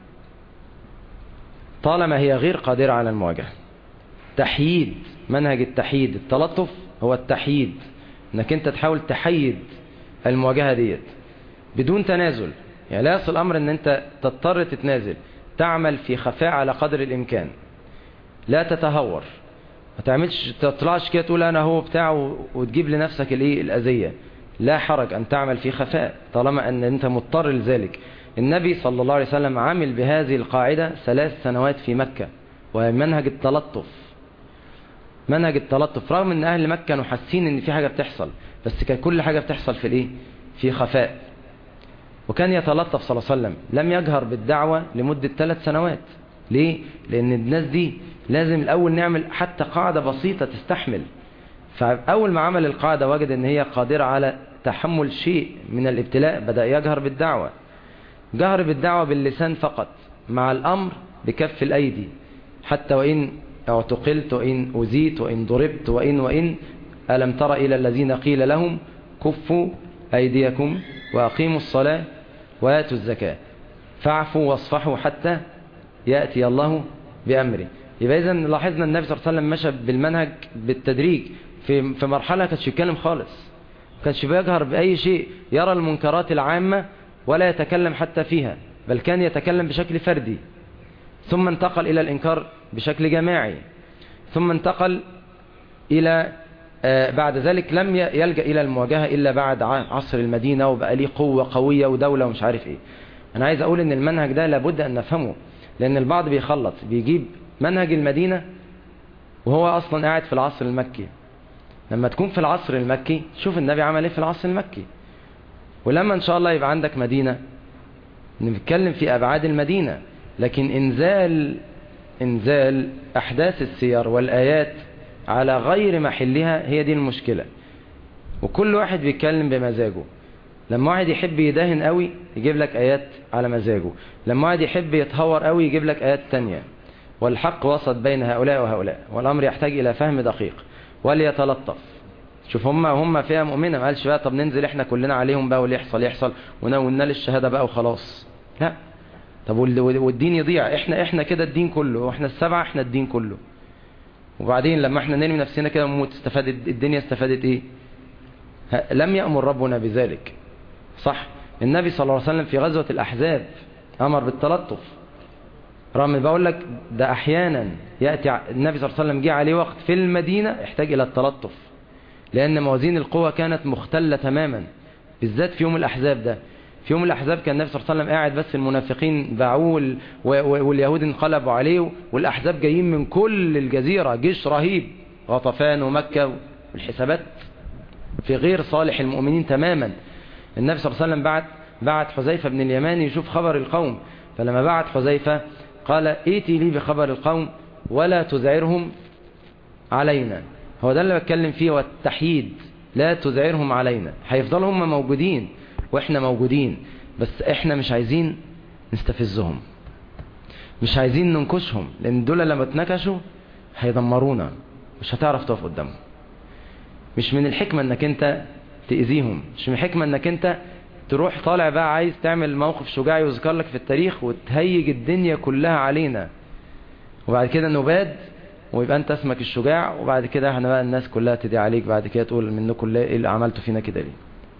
طالما هي غير قادرة على المواجهة تحييد منهج التحييد التلطف هو التحييد انك انت تحاول تحيد المواجهة ديت بدون تنازل يعني لا يصل الامر ان انت تضطر تتنازل تعمل في خفاء على قدر الامكان لا تتهور ما تعملش تطلعش كده تقول انا هو بتاع وتجيب لنفسك الايه الاذيه لا حرج ان تعمل في خفاء طالما ان انت مضطر لذلك النبي صلى الله عليه وسلم عمل بهذه القاعدة ثلاث سنوات في مكة ومنهج التلطف منهج التلطف رغم ان اهل مكة كانوا حاسين ان في حاجة بتحصل بس كان كل حاجة بتحصل في الايه في خفاء وكان يتلطف صلى الله عليه وسلم لم يجهر بالدعوة لمدة ثلاث سنوات ليه لان الناس دي لازم الاول نعمل حتى قاعدة بسيطة تستحمل فاول ما عمل القاعدة وجد ان هي قادرة على تحمل شيء من الابتلاء بدأ يجهر بالدعوة جهر بالدعوة باللسان فقط مع الأمر بكف الأيدي حتى وإن اعتقلت وإن أزيت وإن ضربت وإن وإن ألم تر إلى الذين قيل لهم كفوا أيديكم وأقيموا الصلاة وآتوا الزكاة فاعفوا واصفحوا حتى يأتي الله بأمره يبقى إذا لاحظنا النبي صلى الله عليه وسلم مشى بالمنهج بالتدريج في في مرحلة كانش يتكلم خالص كانش بيجهر بأي شيء يرى المنكرات العامة ولا يتكلم حتى فيها بل كان يتكلم بشكل فردي ثم انتقل إلى الإنكار بشكل جماعي ثم انتقل إلى بعد ذلك لم يلجأ إلى المواجهة إلا بعد عصر المدينة وبقى ليه قوة قوية ودولة ومش عارف إيه أنا عايز أقول إن المنهج ده لابد أن نفهمه لأن البعض بيخلط بيجيب منهج المدينة وهو أصلا قاعد في العصر المكي لما تكون في العصر المكي شوف النبي عمل إيه في العصر المكي ولما إن شاء الله يبقى عندك مدينة نتكلم في أبعاد المدينة لكن إنزال إنزال أحداث السير والآيات على غير محلها هي دي المشكلة وكل واحد بيتكلم بمزاجه لما واحد يحب يدهن قوي يجيب لك آيات على مزاجه لما واحد يحب يتهور قوي يجيب لك آيات تانية والحق وسط بين هؤلاء وهؤلاء والأمر يحتاج إلى فهم دقيق وليتلطف شوف هم هم فيها مؤمنة ما قالش بقى طب ننزل احنا كلنا عليهم بقى واللي يحصل يحصل ونال الشهادة بقى وخلاص لا طب والدين يضيع احنا احنا كده الدين كله واحنا السبعة احنا الدين كله وبعدين لما احنا نرمي نفسنا كده ونموت استفادت الدنيا استفادت ايه لم يأمر ربنا بذلك صح النبي صلى الله عليه وسلم في غزوة الأحزاب أمر بالتلطف رغم بقول لك ده أحيانا يأتي النبي صلى الله عليه وسلم جه عليه وقت في المدينة يحتاج إلى التلطف لأن موازين القوة كانت مختلة تماما بالذات في يوم الأحزاب ده في يوم الأحزاب كان النبي صلى الله عليه وسلم قاعد بس المنافقين باعوه واليهود انقلبوا عليه والأحزاب جايين من كل الجزيرة جيش رهيب غطفان ومكة والحسابات في غير صالح المؤمنين تماما النبي صلى الله عليه وسلم بعت بعت حذيفة بن اليمان يشوف خبر القوم فلما بعت حذيفة قال ائتي لي بخبر القوم ولا تزعرهم علينا هو ده اللي بتكلم فيه والتحييد لا تزعرهم علينا هيفضلوا هم موجودين واحنا موجودين بس احنا مش عايزين نستفزهم مش عايزين ننكشهم لان دول لما اتنكشوا هيدمرونا مش هتعرف تقف قدامهم مش من الحكمة انك انت تأذيهم مش من الحكمة انك انت تروح طالع بقى عايز تعمل موقف شجاع يذكر لك في التاريخ وتهيج الدنيا كلها علينا وبعد كده نباد ويبقى انت اسمك الشجاع وبعد كده احنا بقى الناس كلها تدعي عليك بعد كده تقول منكم ايه اللي عملتوا فينا كده ليه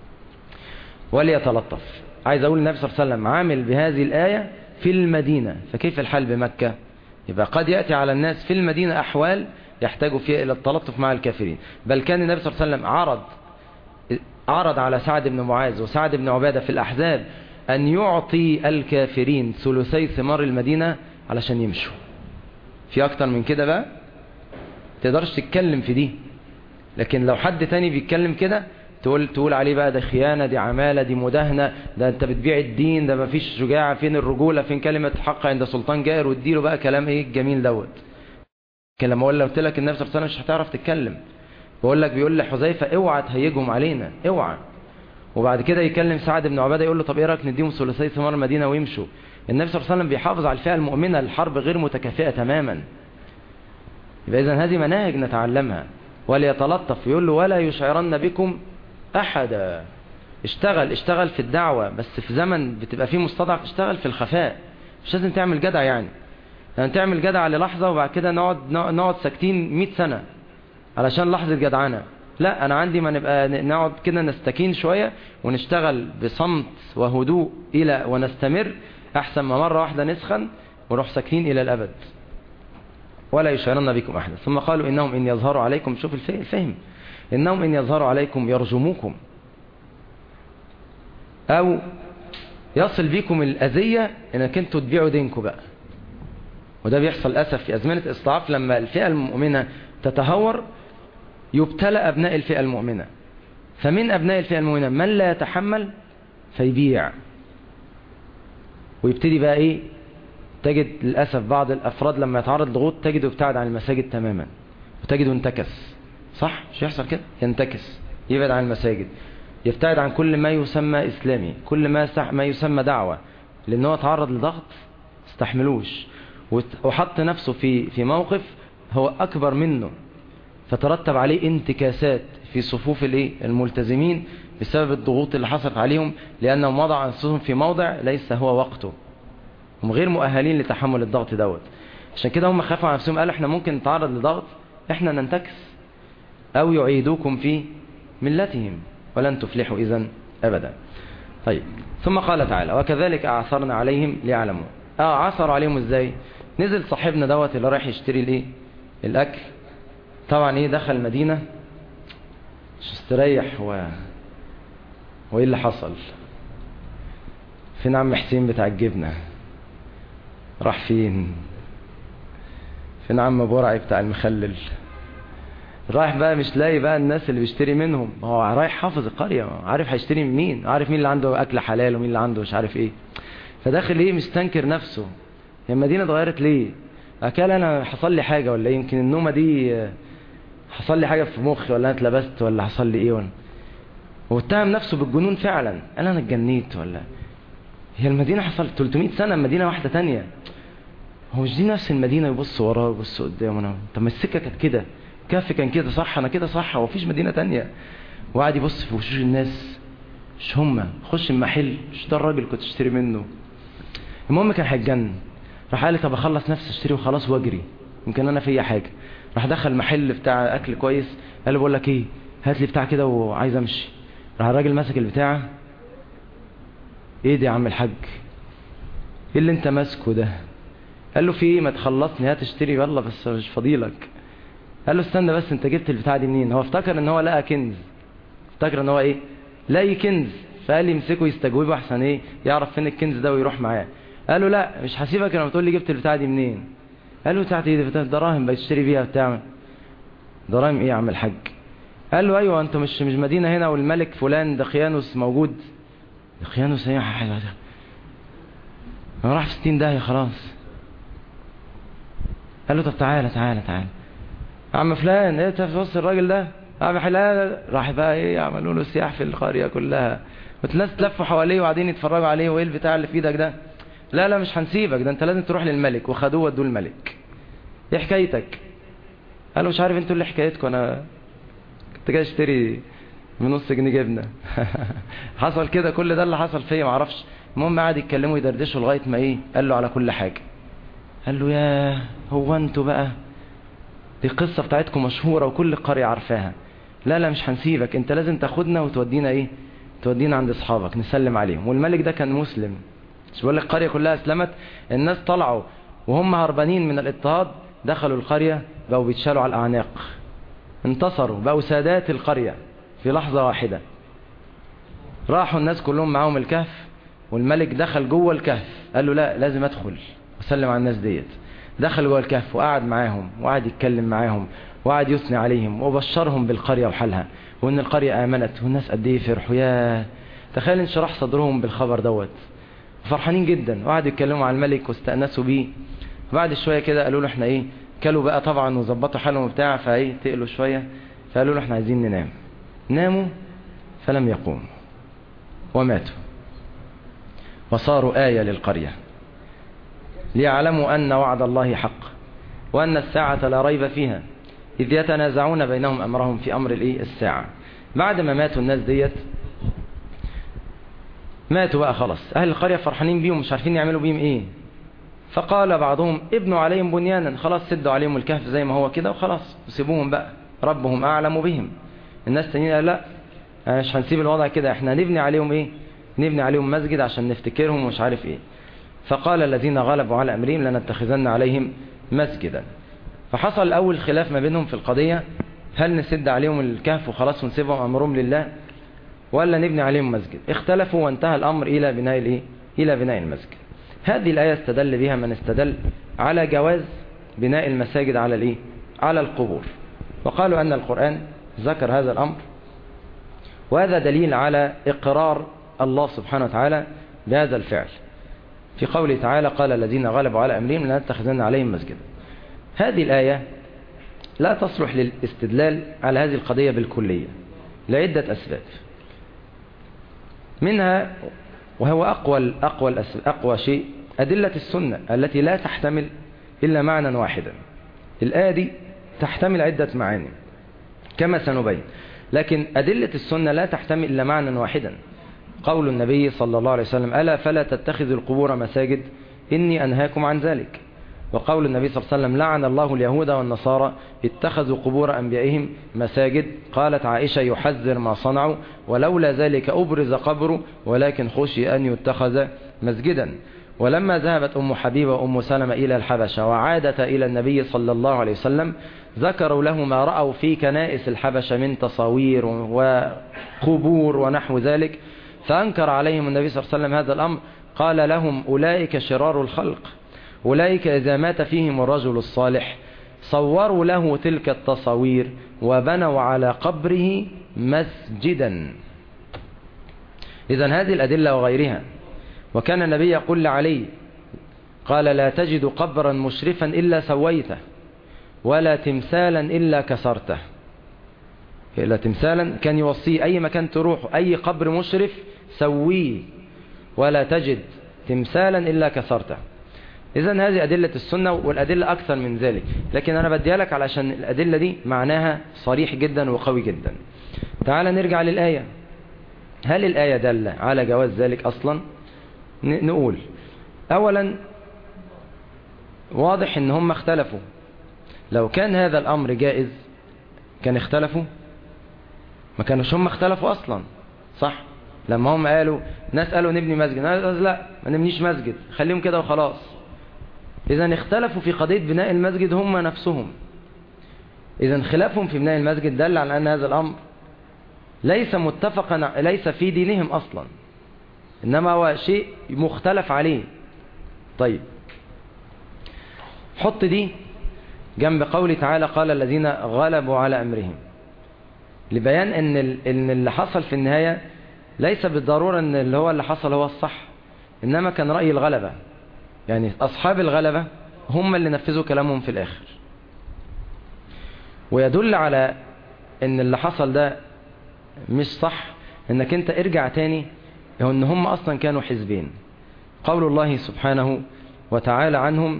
وليتلطف عايز اقول النبي صلى الله عليه وسلم عامل بهذه الآية في المدينة فكيف الحال بمكة يبقى قد يأتي على الناس في المدينة أحوال يحتاجوا فيها إلى التلطف مع الكافرين بل كان النبي صلى الله عليه وسلم عرض عرض على سعد بن معاذ وسعد بن عبادة في الأحزاب أن يعطي الكافرين ثلثي ثمار المدينة علشان يمشوا في أكتر من كده بقى تقدرش تتكلم في دي لكن لو حد تاني بيتكلم كده تقول تقول عليه بقى ده خيانة دي عمالة دي مداهنة ده انت بتبيع الدين ده مفيش شجاعة فين الرجولة فين كلمة حق عند سلطان جائر واديله بقى كلام ايه الجميل دوت لكن لما اقول قلت لك النبي صلى الله عليه وسلم مش هتعرف تتكلم بقول لك بيقول لحذيفة اوعى تهيجهم علينا اوعى وبعد كده يكلم سعد بن عبادة يقول له طب ايه رايك نديهم ثلثي ثمار المدينة ويمشوا النبي صلى الله عليه وسلم بيحافظ على الفئة المؤمنة الحرب غير متكافئة تماما يبقى اذا هذه مناهج نتعلمها وليتلطف يقول له ولا يشعرن بكم احدا اشتغل اشتغل في الدعوة بس في زمن بتبقى فيه مستضعف اشتغل في الخفاء مش لازم تعمل جدع يعني يعني تعمل جدع للحظة وبعد كده نقعد نقعد ساكتين 100 سنة علشان لحظة جدعانة لا انا عندي ما نبقى نقعد كده نستكين شوية ونشتغل بصمت وهدوء الى ونستمر احسن ما مرة واحدة نسخن ونروح ساكتين الى الابد ولا يشعرن بكم احدا ثم قالوا انهم ان يظهروا عليكم شوف الفهم انهم ان يظهروا عليكم يرجموكم او يصل بكم الاذية انك انتوا تبيعوا دينكم بقى وده بيحصل للاسف في ازمنة الاستضعاف لما الفئة المؤمنة تتهور يبتلى أبناء الفئة المؤمنة فمن أبناء الفئة المؤمنة من لا يتحمل فيبيع ويبتدي بقى إيه تجد للأسف بعض الأفراد لما يتعرض لضغوط تجده يبتعد عن المساجد تماما وتجده انتكس صح مش يحصل كده ينتكس يبعد عن المساجد يبتعد عن كل ما يسمى إسلامي كل ما ما يسمى دعوة لأن هو تعرض لضغط استحملوش وحط نفسه في في موقف هو أكبر منه فترتب عليه انتكاسات في صفوف الايه الملتزمين بسبب الضغوط اللي حصلت عليهم لأنهم وضعوا أنفسهم في موضع ليس هو وقته هم غير مؤهلين لتحمل الضغط دوت عشان كده هم خافوا على نفسهم قالوا احنا ممكن نتعرض لضغط احنا ننتكس أو يعيدوكم في ملتهم ولن تفلحوا إذا أبدا طيب ثم قال تعالى وكذلك أعثرنا عليهم ليعلموا اه عثر عليهم ازاي نزل صاحبنا دوت اللي رايح يشتري الايه الاكل طبعا ايه دخل المدينة مش مستريح و وايه اللي حصل فين عم حسين بتاع الجبنة راح فين فين عم برعي بتاع المخلل رايح بقى مش لاقي بقى الناس اللي بيشتري منهم هو رايح حافظ القرية عارف هيشتري من مين عارف مين اللي عنده اكل حلال ومين اللي عنده مش عارف ايه فداخل ايه مستنكر نفسه هي المدينة اتغيرت ليه اكل انا حصل لي حاجة ولا ايه يمكن النومة دي حصل لي حاجة في مخي ولا انا اتلبست ولا حصل لي ايه ولا واتهم نفسه بالجنون فعلا قال انا اتجنيت ولا هي المدينة حصل 300 سنة مدينة واحدة تانية هو مش دي نفس المدينة يبص وراه ويبص قدامه طب ما السكة كانت كده كهف كان كده صح انا كده صح هو مفيش مدينة تانية وقعد يبص في وشوش الناس مش هما خش المحل مش ده الراجل كنت اشتري منه المهم كان هيتجنن راح قال لي طب اخلص نفسي اشتري وخلاص واجري يمكن انا فيا حاجه راح دخل محل بتاع اكل كويس قال له بقول لك ايه هات لي بتاع كده وعايز امشي راح الراجل ماسك البتاع ايه ده يا عم الحاج ايه اللي انت ماسكه ده قال له في ايه ما تخلصني هات اشتري يلا بس مش فاضيلك قال له استنى بس انت جبت البتاع دي منين هو افتكر ان هو لقى كنز افتكر ان هو ايه لاقي كنز فقال يمسكه يستجوبه احسن ايه يعرف فين الكنز ده ويروح معاه قال له لا مش هسيبك لما تقول لي جبت البتاع دي منين قال له بتاعتي ايه دي دراهم بتشتري بيها بتاع دراهم ايه يا عم الحاج قال له ايوه انتوا مش مش مدينه هنا والملك فلان دقيانوس موجود دقيانوس ايه حاجه راح في 60 داهيه خلاص قال له طب تعالى تعالى تعالى عم فلان ايه تبص الراجل ده عم حلال راح بقى ايه يعملوا له سياح في القريه كلها والناس تلفوا حواليه وقاعدين يتفرجوا عليه وايه البتاع اللي في ايدك ده لا لا مش هنسيبك ده انت لازم تروح للملك وخدوه ودوه الملك ايه حكايتك قالوا مش عارف انتوا اللي حكايتكم انا كنت جاي اشتري بنص جنيه جبنه حصل كده كل ده اللي حصل فيا معرفش المهم قعد يتكلموا يدردشوا لغايه ما ايه قال له على كل حاجه قال له يا هو انتوا بقى دي القصه بتاعتكم مشهوره وكل القريه عارفاها لا لا مش هنسيبك انت لازم تاخدنا وتودينا ايه تودينا عند اصحابك نسلم عليهم والملك ده كان مسلم مش بقول لك القريه كلها اسلمت الناس طلعوا وهم هربانين من الاضطهاد دخلوا القريه بقوا بيتشالوا على الاعناق انتصروا بقوا سادات القريه في لحظه واحده راحوا الناس كلهم معاهم الكهف والملك دخل جوه الكهف قال له لا لازم ادخل وسلم على الناس ديت دخل جوه الكهف وقعد معاهم وقعد يتكلم معاهم وقعد يثني عليهم وبشرهم بالقريه وحالها وان القريه امنت والناس قد ايه فرحوا يا تخيل انشراح صدرهم بالخبر دوت فرحانين جدا وقعدوا يتكلموا على الملك واستأنسوا بيه بعد شويه كده قالوا له احنا ايه كلوا بقى طبعا وظبطوا حالهم وبتاع فايه تقلوا شويه فقالوا له احنا عايزين ننام ناموا فلم يقوموا وماتوا وصاروا آية للقرية ليعلموا أن وعد الله حق وأن الساعة لا ريب فيها إذ يتنازعون بينهم أمرهم في أمر الإيه الساعة بعد ما ماتوا الناس ديت ماتوا بقى خلاص أهل القرية فرحانين بيهم مش عارفين يعملوا بيهم إيه فقال بعضهم ابنوا عليهم بنيانا خلاص سدوا عليهم الكهف زي ما هو كده وخلاص وسيبوهم بقى ربهم أعلم بهم الناس تانيين قال لا مش هنسيب الوضع كده احنا نبني عليهم ايه نبني عليهم مسجد عشان نفتكرهم ومش عارف ايه فقال الذين غلبوا على امرهم لنتخذن عليهم مسجدا فحصل اول خلاف ما بينهم في القضية هل نسد عليهم الكهف وخلاص ونسيبهم امرهم لله ولا نبني عليهم مسجد اختلفوا وانتهى الامر الى بناء الايه الى بناء المسجد هذه الايه استدل بها من استدل على جواز بناء المساجد على الايه على القبور وقالوا ان القران ذكر هذا الامر وهذا دليل على اقرار الله سبحانه وتعالى بهذا الفعل في قوله تعالى قال الذين غلبوا على أمرهم لنتخذن عليهم مسجدا هذه الآية لا تصلح للاستدلال على هذه القضية بالكلية لعدة أسباب منها وهو أقوى, أقوى, أقوى شيء أدلة السنة التي لا تحتمل إلا معنى واحدا الآية دي تحتمل عدة معاني كما سنبين لكن أدلة السنة لا تحتمل إلا معنى واحدا قول النبي صلى الله عليه وسلم ألا فلا تتخذوا القبور مساجد إني أنهاكم عن ذلك وقول النبي صلى الله عليه وسلم لعن الله اليهود والنصارى اتخذوا قبور أنبيائهم مساجد قالت عائشة يحذر ما صنعوا ولولا ذلك أبرز قبره ولكن خشي أن يتخذ مسجدا ولما ذهبت أم حبيبة وأم سلمة إلى الحبشة وعادتا إلى النبي صلى الله عليه وسلم ذكروا له ما رأوا في كنائس الحبشة من تصاوير وقبور ونحو ذلك فأنكر عليهم النبي صلى الله عليه وسلم هذا الأمر قال لهم أولئك شرار الخلق أولئك إذا مات فيهم الرجل الصالح صوروا له تلك التصاوير وبنوا على قبره مسجدا إذا هذه الأدلة وغيرها وكان النبي يقول لعلي قال لا تجد قبرا مشرفا إلا سويته ولا تمثالا إلا كسرته إلا تمثالا كان يوصيه أي مكان تروح أي قبر مشرف سويه ولا تجد تمثالا إلا كسرته إذا هذه أدلة السنة والأدلة أكثر من ذلك لكن أنا بديها لك علشان الأدلة دي معناها صريح جدا وقوي جدا تعال نرجع للآية هل الآية دل على جواز ذلك أصلا نقول أولا واضح ان هم اختلفوا لو كان هذا الأمر جائز كان اختلفوا ما كانوش هم اختلفوا أصلا صح لما هم قالوا ناس قالوا نبني مسجد ناس لا ما نبنيش مسجد خليهم كده وخلاص إذا اختلفوا في قضية بناء المسجد هم نفسهم إذا خلافهم في بناء المسجد دل على أن هذا الأمر ليس متفقا ليس في دينهم أصلا إنما هو شيء مختلف عليه طيب حط دي جنب قوله تعالى قال الذين غلبوا على أمرهم لبيان ان ان اللي حصل في النهاية ليس بالضرورة ان اللي هو اللي حصل هو الصح انما كان رأي الغلبة يعني اصحاب الغلبة هم اللي نفذوا كلامهم في الاخر ويدل على ان اللي حصل ده مش صح انك انت ارجع تاني هو ان هم اصلا كانوا حزبين قول الله سبحانه وتعالى عنهم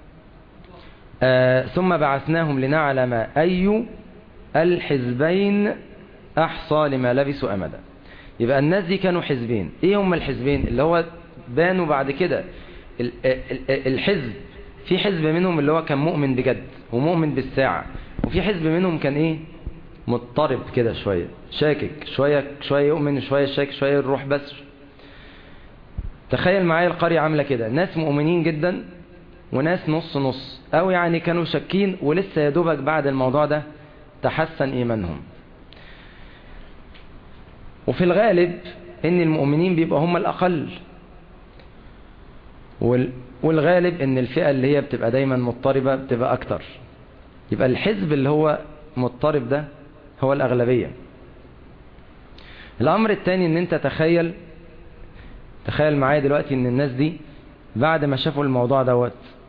آه ثم بعثناهم لنعلم اي الحزبين احصى لما لبسوا امدا يبقى الناس دي كانوا حزبين ايه هم الحزبين اللي هو بانوا بعد كده الحزب في حزب منهم اللي هو كان مؤمن بجد ومؤمن بالساعة وفي حزب منهم كان ايه مضطرب كده شوية شاكك شوية شوية يؤمن شوية شاكك شوية يروح بس تخيل معايا القرية عاملة كده ناس مؤمنين جدا وناس نص نص او يعني كانوا شاكين ولسه يا دوبك بعد الموضوع ده تحسن ايمانهم وفي الغالب ان المؤمنين بيبقى هم الاقل والغالب ان الفئة اللي هي بتبقى دايما مضطربة بتبقى اكتر يبقى الحزب اللي هو مضطرب ده هو الاغلبية الامر الثاني ان انت تخيل تخيل معايا دلوقتي ان الناس دي بعد ما شافوا الموضوع دوت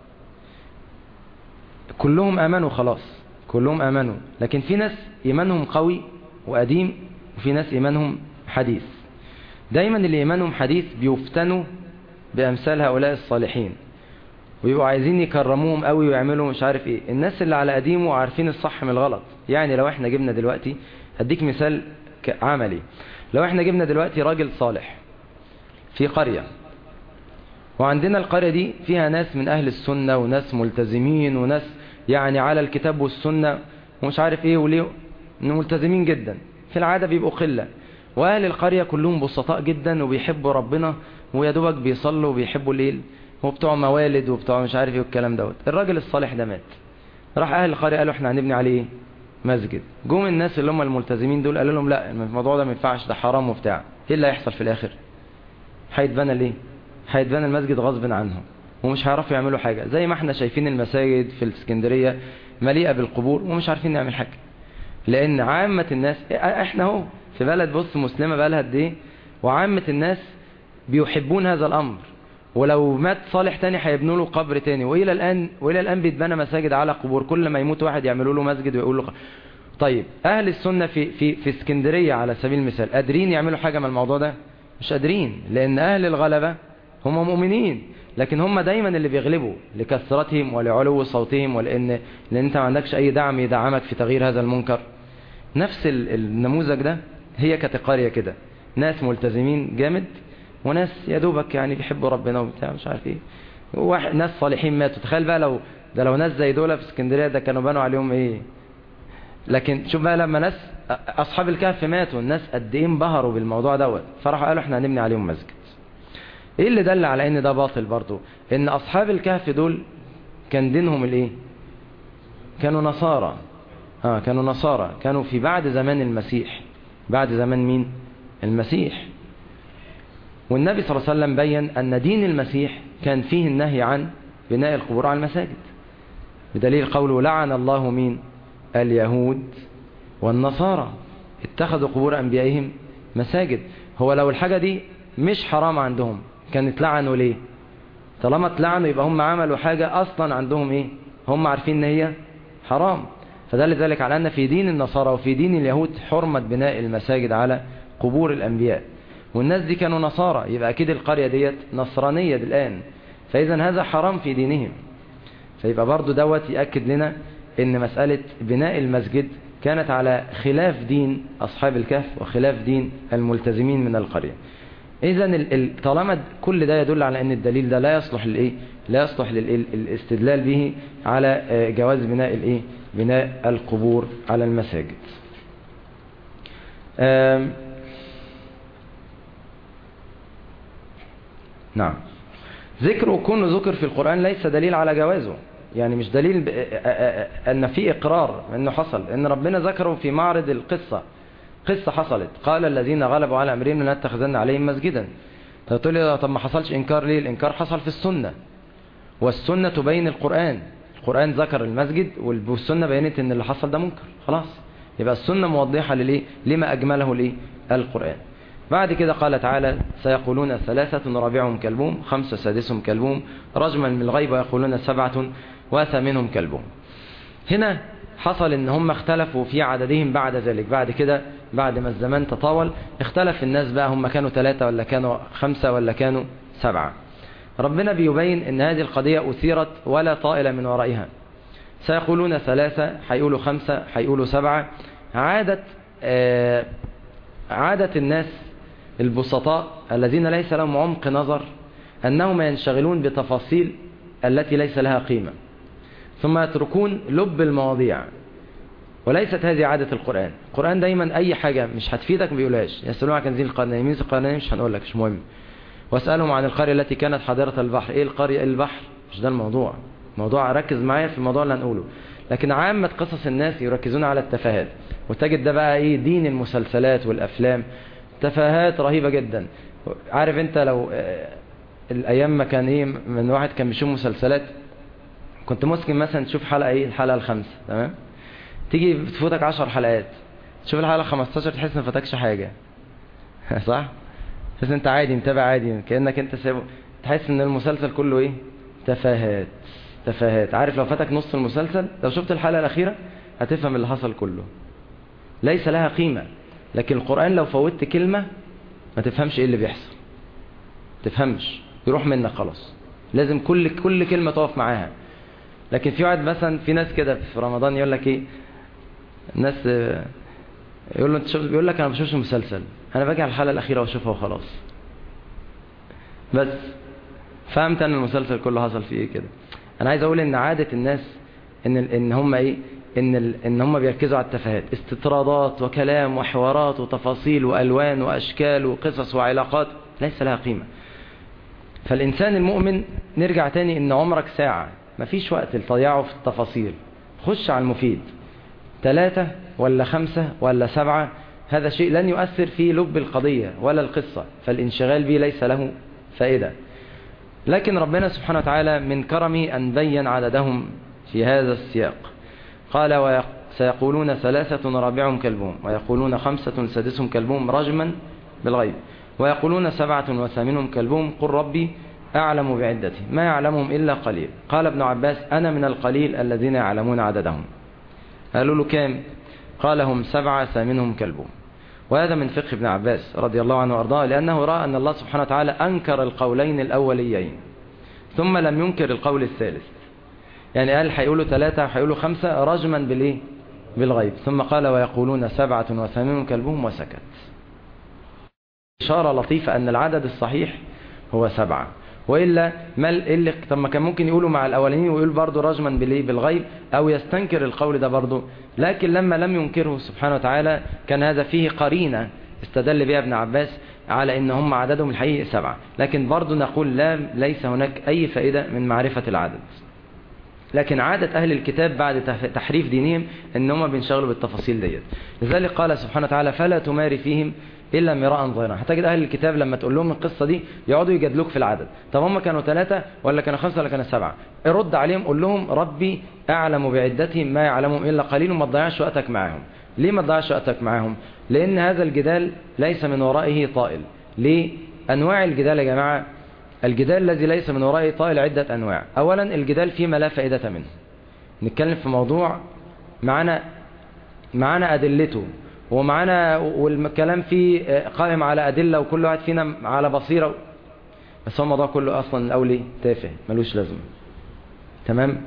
كلهم امنوا خلاص كلهم امنوا لكن في ناس ايمانهم قوي وقديم وفي ناس ايمانهم حديث دايما اللي ايمانهم حديث بيفتنوا بامثال هؤلاء الصالحين ويبقوا عايزين يكرموهم قوي ويعملوا مش عارف ايه الناس اللي على قديمه عارفين الصح من الغلط يعني لو احنا جبنا دلوقتي هديك مثال عملي لو احنا جبنا دلوقتي راجل صالح في قرية وعندنا القرية دي فيها ناس من أهل السنة وناس ملتزمين وناس يعني على الكتاب والسنة ومش عارف ايه وليه ملتزمين جدا في العادة بيبقوا قلة وأهل القرية كلهم بسطاء جدا وبيحبوا ربنا ويا دوبك بيصلوا وبيحبوا الليل وبتوع موالد وبتوع مش عارف ايه والكلام دوت الراجل الصالح ده مات راح أهل القرية قالوا احنا هنبني عليه مسجد جم الناس اللي هم الملتزمين دول قالوا لهم لا الموضوع ده ما ينفعش ده حرام وبتاع ايه اللي هيحصل في الآخر هيتبنى ليه هيتبنى المسجد غصب عنهم ومش هيعرفوا يعملوا حاجة زي ما احنا شايفين المساجد في الاسكندرية مليئة بالقبور ومش عارفين نعمل حاجة لان عامة الناس احنا اهو في بلد بص مسلمة بقالها قد ايه وعامة الناس بيحبون هذا الامر ولو مات صالح تاني هيبنوا له قبر تاني والى الان والى الان بيتبنى مساجد على قبور كل ما يموت واحد يعملوا له مسجد ويقول له طيب اهل السنة في في في اسكندرية على سبيل المثال قادرين يعملوا حاجة من الموضوع ده مش قادرين لان اهل الغلبة هم مؤمنين لكن هم دايما اللي بيغلبوا لكثرتهم ولعلو صوتهم ولان لان انت ما عندكش اي دعم يدعمك في تغيير هذا المنكر نفس النموذج ده هي كاتيقاريا كده ناس ملتزمين جامد وناس يا دوبك يعني بيحبوا ربنا وبتاع مش عارف ايه واحد ناس صالحين ماتوا تخيل بقى لو ده لو ناس زي دول في اسكندريه ده كانوا بنوا عليهم ايه لكن شوف بقى لما ناس اصحاب الكهف ماتوا الناس قد ايه انبهروا بالموضوع دوت فراحوا قالوا احنا هنبني عليهم مسجد ايه اللي دل على ان ده باطل برضو ان اصحاب الكهف دول كان دينهم الايه كانوا نصارى اه كانوا نصارى كانوا في بعد زمان المسيح بعد زمان مين المسيح والنبي صلى الله عليه وسلم بين ان دين المسيح كان فيه النهي عن بناء القبور على المساجد بدليل قوله لعن الله مين اليهود والنصارى اتخذوا قبور انبيائهم مساجد هو لو الحاجة دي مش حرام عندهم كانت لعنوا ليه طالما اتلعنوا يبقى هم عملوا حاجة اصلا عندهم ايه هم عارفين ان هي حرام فدل ذلك على ان في دين النصارى وفي دين اليهود حرمة بناء المساجد على قبور الانبياء والناس دي كانوا نصارى يبقى اكيد القرية ديت نصرانية الان فاذا هذا حرام في دينهم فيبقى برضو دوت يأكد لنا ان مسألة بناء المسجد كانت على خلاف دين أصحاب الكهف وخلاف دين الملتزمين من القرية إذا طالما كل ده يدل على أن الدليل ده لا يصلح للإيه لا يصلح للاستدلال به على جواز بناء الإيه بناء القبور على المساجد نعم ذكر كون ذكر في القرآن ليس دليل على جوازه يعني مش دليل أن في إقرار أنه حصل أن ربنا ذكره في معرض القصة قصة حصلت قال الذين غلبوا على أمرهم لنتخذن عليهم مسجدا تقول لي طب ما حصلش إنكار ليه الإنكار حصل في السنة والسنة تبين القرآن القرآن ذكر المسجد والسنة بينت أن اللي حصل ده منكر خلاص يبقى السنة موضحة لليه لما أجمله ليه القرآن بعد كده قال تعالى سيقولون ثلاثة رابعهم كلبهم خمسة سادسهم كلبهم رجما من الغيب ويقولون سبعة وثامنهم كلبهم هنا حصل ان هم اختلفوا في عددهم بعد ذلك بعد كده بعد ما الزمان تطاول اختلف الناس بقى هم كانوا ثلاثة ولا كانوا خمسة ولا كانوا سبعة ربنا بيبين ان هذه القضية أثيرت ولا طائل من ورائها سيقولون ثلاثة هيقولوا خمسة هيقولوا سبعة عادة آه عادة الناس البسطاء الذين ليس لهم عمق نظر أنهم ينشغلون بتفاصيل التي ليس لها قيمة ثم يتركون لب المواضيع وليست هذه عادة القرآن القرآن دايما أي حاجة مش هتفيدك ما بيقولهاش يسألون عن كنزين القرنين مين القرنين مش هنقول لك مش مهم واسألهم عن القرية التي كانت حاضرة البحر ايه القرية البحر مش ده الموضوع موضوع ركز معايا في الموضوع اللي هنقوله لكن عامة قصص الناس يركزون على التفاهات وتجد ده بقى ايه دين المسلسلات والافلام تفاهات رهيبة جدا عارف انت لو الايام ما كان ايه من واحد كان بيشوف مسلسلات كنت ممكن مثلا تشوف حلقة ايه الحلقة الخامسة تمام تيجي بتفوتك عشر حلقات تشوف الحلقة 15 تحس ما فاتكش حاجة صح تحس انت عادي متابع عادي كأنك انت سايبه تحس ان المسلسل كله ايه تفاهات تفاهات عارف لو فاتك نص المسلسل لو شفت الحلقة الأخيرة هتفهم اللي حصل كله ليس لها قيمة لكن القرآن لو فوتت كلمة ما تفهمش ايه اللي بيحصل تفهمش يروح منك خلاص لازم كل كل كلمة تقف معاها لكن في واحد مثلا في ناس كده في رمضان يقول لك ايه الناس يقول له انت شفت بيقول لك انا ما بشوفش مسلسل انا باجي على الحلقه الاخيره واشوفها وخلاص بس فهمت ان المسلسل كله حصل فيه ايه كده انا عايز اقول ان عاده الناس ان ان هم ايه ان ال... ان هم بيركزوا على التفاهات استطرادات وكلام وحوارات وتفاصيل والوان واشكال وقصص وعلاقات ليس لها قيمه فالانسان المؤمن نرجع تاني ان عمرك ساعه مفيش وقت لتضيعه في التفاصيل خش على المفيد ثلاثة ولا خمسة ولا سبعة هذا شيء لن يؤثر في لب القضية ولا القصة فالانشغال به ليس له فائدة لكن ربنا سبحانه وتعالى من كرمه أن بين عددهم في هذا السياق قال سيقولون ثلاثة رابعهم كلبهم ويقولون خمسة سادسهم كلبهم رجما بالغيب ويقولون سبعة وثامنهم كلبهم قل ربي أعلم بعدته ما يعلمهم إلا قليل قال ابن عباس أنا من القليل الذين يعلمون عددهم قالوا له كام قال هم سبعة ثامنهم كلبهم وهذا من فقه ابن عباس رضي الله عنه وأرضاه لأنه رأى أن الله سبحانه وتعالى أنكر القولين الأوليين ثم لم ينكر القول الثالث يعني قال هيقولوا ثلاثة هيقولوا خمسة رجما بالإيه بالغيب ثم قال ويقولون سبعة وثامنهم كلبهم وسكت إشارة لطيفة أن العدد الصحيح هو سبعة وإلا ما اللي طب ما كان ممكن يقولوا مع الأولين ويقول برضه رجما بالإيه بالغيب أو يستنكر القول ده برضه لكن لما لم ينكره سبحانه وتعالى كان هذا فيه قرينة استدل بها ابن عباس على ان هم عددهم الحقيقي سبعة لكن برضو نقول لا ليس هناك اي فائدة من معرفة العدد لكن عادة أهل الكتاب بعد تحريف دينهم ان هم بينشغلوا بالتفاصيل ديت لذلك قال سبحانه وتعالى فلا تماري فيهم إلا مراء ظاهرا هتجد أهل الكتاب لما تقول لهم القصة دي يقعدوا يجادلوك في العدد طب هم كانوا ثلاثة ولا كانوا خمسة ولا كانوا سبعة ارد عليهم قول لهم ربي أعلم بعدتهم ما يعلمهم إلا قليل وما تضيعش وقتك معاهم ليه ما تضيعش وقتك معاهم لأن هذا الجدال ليس من ورائه طائل ليه أنواع الجدال يا جماعة الجدال الذي ليس من ورائه طائل عدة أنواع أولا الجدال فيما لا فائدة منه نتكلم في موضوع معنا معنا أدلته ومعانا والكلام فيه قائم على أدلة وكل واحد فينا على بصيرة بس هو الموضوع كله أصلا الأولي تافه ملوش لازمة تمام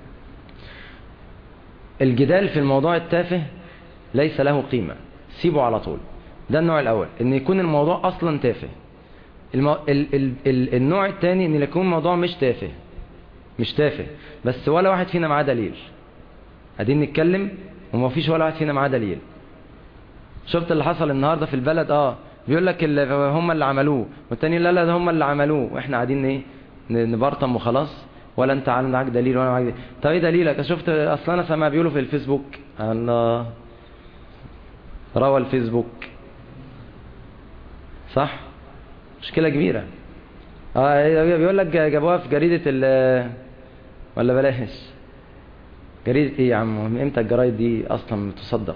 الجدال في الموضوع التافه ليس له قيمة سيبه على طول ده النوع الأول ان يكون الموضوع أصلا تافه المو... ال... ال... ال... النوع الثاني ان يكون الموضوع مش تافه مش تافه بس ولا واحد فينا معاه دليل قاعدين نتكلم وما فيش ولا واحد فينا معاه دليل شفت اللي حصل النهاردة في البلد اه بيقول لك اللي هم اللي عملوه والتاني لا لا ده هم اللي عملوه واحنا قاعدين ايه نبرطم وخلاص ولا انت معاك دليل ولا معاك دليل طب ايه دليلك شفت اصلا انا سامع بيقولوا في الفيسبوك الله روى الفيسبوك صح مشكلة كبيرة اه بيقول لك جابوها في جريدة ال ولا بلاش جريدة ايه يا عم امتى الجرايد دي اصلا تصدق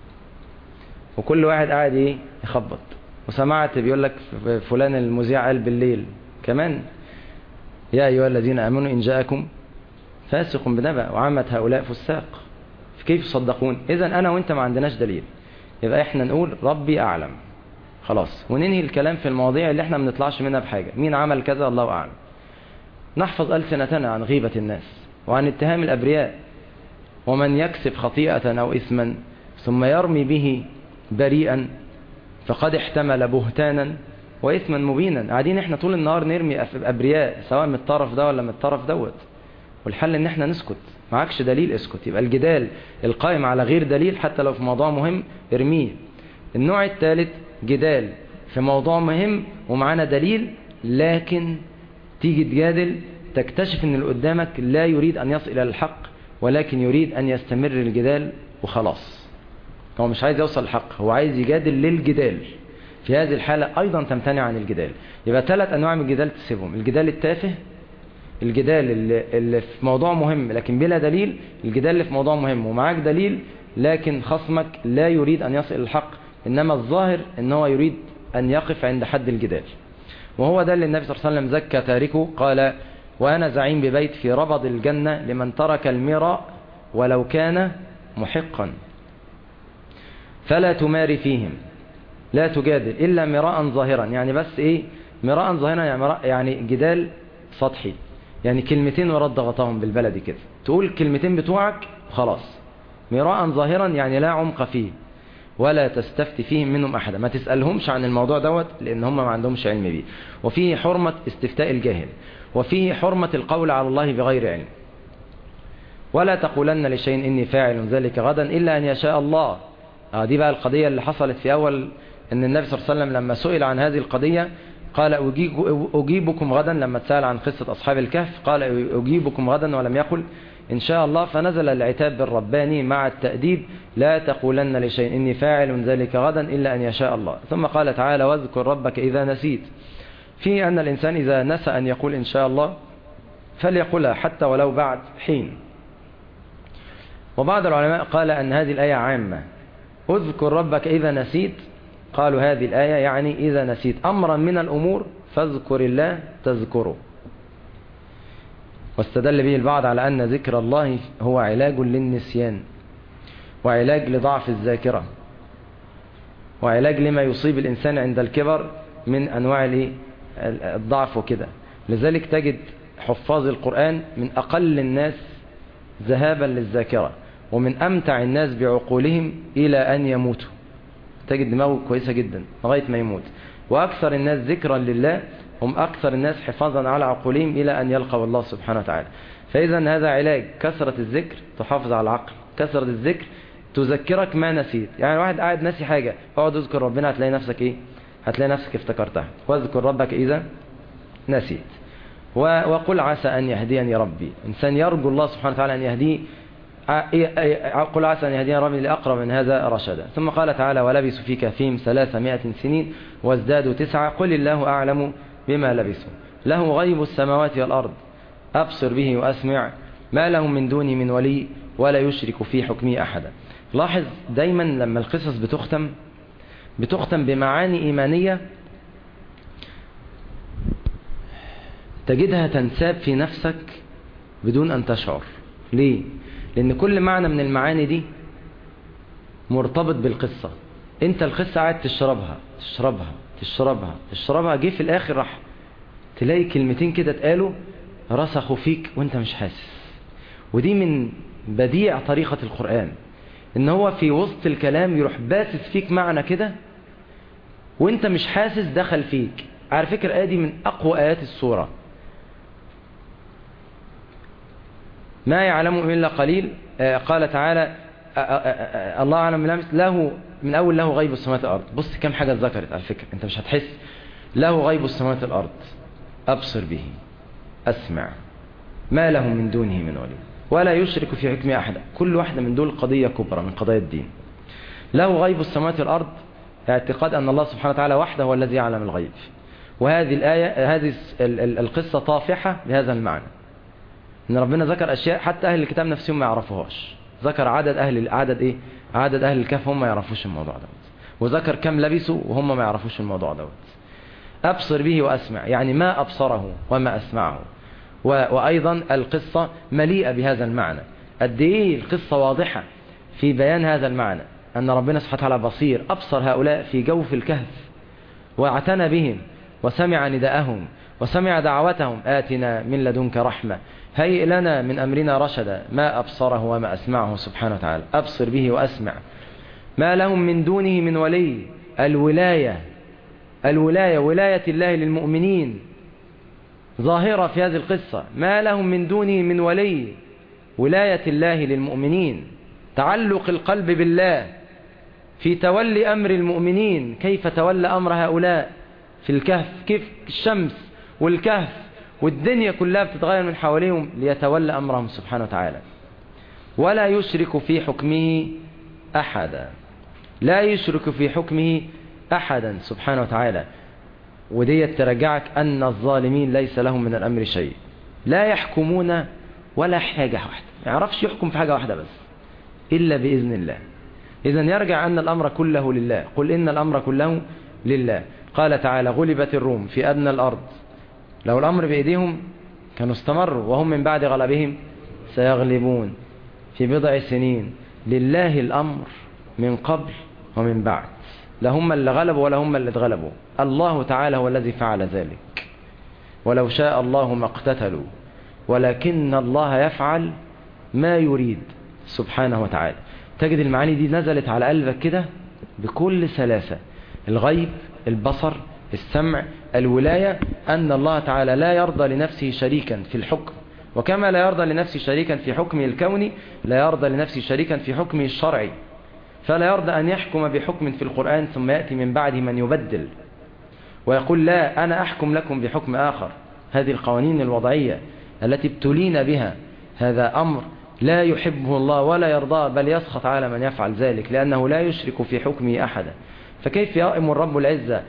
وكل واحد قاعد ايه يخبط وسمعت بيقول لك فلان المذيع قال بالليل كمان يا ايها الذين امنوا ان جاءكم فاسق بنبأ وعامة هؤلاء فساق كيف تصدقون اذا انا وانت ما عندناش دليل يبقى احنا نقول ربي اعلم خلاص وننهي الكلام في المواضيع اللي احنا ما بنطلعش منها بحاجة مين عمل كذا الله اعلم نحفظ ألسنتنا عن غيبة الناس وعن اتهام الأبرياء ومن يكسب خطيئة أو إثما ثم يرمي به بريئا فقد احتمل بهتانا وإثما مبينا قاعدين احنا طول النهار نرمي أبرياء سواء من الطرف ده ولا من الطرف دوت والحل ان احنا نسكت معكش دليل اسكت يبقى الجدال القائم على غير دليل حتى لو في موضوع مهم ارميه النوع الثالث جدال في موضوع مهم ومعانا دليل لكن تيجي تجادل تكتشف ان اللي قدامك لا يريد ان يصل الى الحق ولكن يريد ان يستمر الجدال وخلاص هو مش عايز يوصل الحق هو عايز يجادل للجدال في هذه الحالة ايضا تمتنع عن الجدال يبقى ثلاث انواع من الجدال تسيبهم الجدال التافه الجدال اللي, اللي في موضوع مهم لكن بلا دليل الجدال اللي في موضوع مهم ومعاك دليل لكن خصمك لا يريد ان يصل الحق انما الظاهر ان هو يريد ان يقف عند حد الجدال وهو ده اللي النبي صلى الله عليه وسلم زكى تاركه قال وأنا زعيم ببيت في ربض الجنة لمن ترك المراء ولو كان محقا فلا تماري فيهم لا تجادل إلا مراء ظاهرا يعني بس إيه مراء ظاهرا يعني, مراء يعني جدال سطحي يعني كلمتين ورد غطاهم بالبلدي كده تقول الكلمتين بتوعك خلاص مراء ظاهرا يعني لا عمق فيه ولا تستفتي فيهم منهم أحدا ما تسألهمش عن الموضوع دوت لأن هم ما عندهمش علم به وفيه حرمة استفتاء الجاهل وفيه حرمة القول على الله بغير علم ولا تقولن لشيء إني فاعل ذلك غدا إلا أن يشاء الله آه دي بقى القضية اللي حصلت في أول أن النبي صلى الله عليه وسلم لما سئل عن هذه القضية قال أجيبكم غدا لما تسأل عن قصة أصحاب الكهف قال أجيبكم غدا ولم يقل إن شاء الله فنزل العتاب بالرباني مع التأديب لا تقولن لشيء إني فاعل ذلك غدا إلا أن يشاء الله ثم قال تعالى واذكر ربك إذا نسيت في أن الإنسان إذا نسى أن يقول إن شاء الله فليقولها حتى ولو بعد حين وبعض العلماء قال أن هذه الآية عامة اذكر ربك إذا نسيت قالوا هذه الآية يعني إذا نسيت أمرا من الأمور فاذكر الله تذكره واستدل به البعض على أن ذكر الله هو علاج للنسيان وعلاج لضعف الذاكرة وعلاج لما يصيب الإنسان عند الكبر من أنواع الضعف وكده لذلك تجد حفاظ القرآن من أقل الناس ذهابا للذاكرة ومن أمتع الناس بعقولهم إلى أن يموتوا تجد دماغه كويسة جدا لغاية ما يموت وأكثر الناس ذكرا لله هم أكثر الناس حفاظا على عقولهم إلى أن يلقوا الله سبحانه وتعالى فإذا هذا علاج كثرة الذكر تحافظ على العقل كثرة الذكر تذكرك ما نسيت يعني واحد قاعد ناسي حاجة اقعد اذكر ربنا هتلاقي نفسك ايه هتلاقي نفسك افتكرتها واذكر ربك اذا نسيت وقل عسى أن يهديني ربي إنسان يرجو الله سبحانه وتعالى أن يهديه قل عسى أن يهديني ربي لأقرب من هذا رشدا ثم قال تعالى ولبسوا في كهفهم ثلاثمائة سنين وازدادوا تسعة قل الله أعلم بما لبسوا له غيب السماوات والأرض أبصر به وأسمع ما لهم من دوني من ولي ولا يشرك في حكمي أحدا لاحظ دايما لما القصص بتختم بتختم بمعاني إيمانية تجدها تنساب في نفسك بدون أن تشعر ليه؟ لأن كل معنى من المعاني دي مرتبط بالقصة انت القصة قاعد تشربها تشربها تشربها تشربها جه في الآخر راح تلاقي كلمتين كده اتقالوا رسخوا فيك وانت مش حاسس ودي من بديع طريقة القرآن ان هو في وسط الكلام يروح باسس فيك معنى كده وانت مش حاسس دخل فيك على فكرة آدي من أقوى آيات السورة ما يعلمه إلا قليل قال تعالى الله أعلم من له من أول له غيب السماوات والأرض بص كم حاجة ذكرت على فكرة أنت مش هتحس له غيب السماوات والأرض أبصر به أسمع ما له من دونه من ولي ولا يشرك في حكمه أحدا كل واحدة من دول قضية كبرى من قضايا الدين له غيب السماوات والأرض اعتقاد أن الله سبحانه وتعالى وحده هو الذي يعلم الغيب وهذه الآية هذه القصة طافحة بهذا المعنى ان ربنا ذكر اشياء حتى اهل الكتاب نفسهم ما يعرفوهاش ذكر عدد اهل عدد ايه عدد اهل الكهف هم ما يعرفوش الموضوع دوت وذكر كم لبسوا وهم ما يعرفوش الموضوع دوت ابصر به واسمع يعني ما ابصره وما اسمعه وايضا القصة مليئة بهذا المعنى قد ايه القصة واضحة في بيان هذا المعنى ان ربنا سبحانه وتعالى بصير ابصر هؤلاء في جوف الكهف واعتنى بهم وسمع نداءهم وسمع دعوتهم آتنا من لدنك رحمة هيئ لنا من أمرنا رشدا ما أبصره وما أسمعه سبحانه وتعالى أبصر به وأسمع ما لهم من دونه من ولي الولاية الولاية ولاية الله للمؤمنين ظاهرة في هذه القصة ما لهم من دونه من ولي ولاية الله للمؤمنين تعلق القلب بالله في تولي أمر المؤمنين كيف تولى أمر هؤلاء في الكهف كيف الشمس والكهف والدنيا كلها بتتغير من حواليهم ليتولى أمرهم سبحانه وتعالى ولا يشرك في حكمه أحدا لا يشرك في حكمه أحدا سبحانه وتعالى وديت ترجعك أن الظالمين ليس لهم من الأمر شيء لا يحكمون ولا حاجة واحدة ما يعرفش يحكم في حاجة واحدة بس إلا بإذن الله إذا يرجع أن الأمر كله لله قل إن الأمر كله لله قال تعالى غلبت الروم في أدنى الأرض لو الأمر بإيديهم كانوا استمروا وهم من بعد غلبهم سيغلبون في بضع سنين لله الأمر من قبل ومن بعد لهم اللي غلبوا ولا هم اللي اتغلبوا الله تعالى هو الذي فعل ذلك ولو شاء الله ما اقتتلوا ولكن الله يفعل ما يريد سبحانه وتعالى تجد المعاني دي نزلت على قلبك كده بكل سلاسة الغيب البصر السمع الولاية أن الله تعالى لا يرضى لنفسه شريكا في الحكم وكما لا يرضى لنفسه شريكا في حكمه الكوني لا يرضى لنفسه شريكا في حكمه الشرعي فلا يرضى أن يحكم بحكم في القرآن ثم يأتي من بعده من يبدل ويقول لا أنا أحكم لكم بحكم آخر هذه القوانين الوضعية التي ابتلينا بها هذا أمر لا يحبه الله ولا يرضاه بل يسخط على من يفعل ذلك لأنه لا يشرك في حكمه أحدا فكيف يأمر رب العزة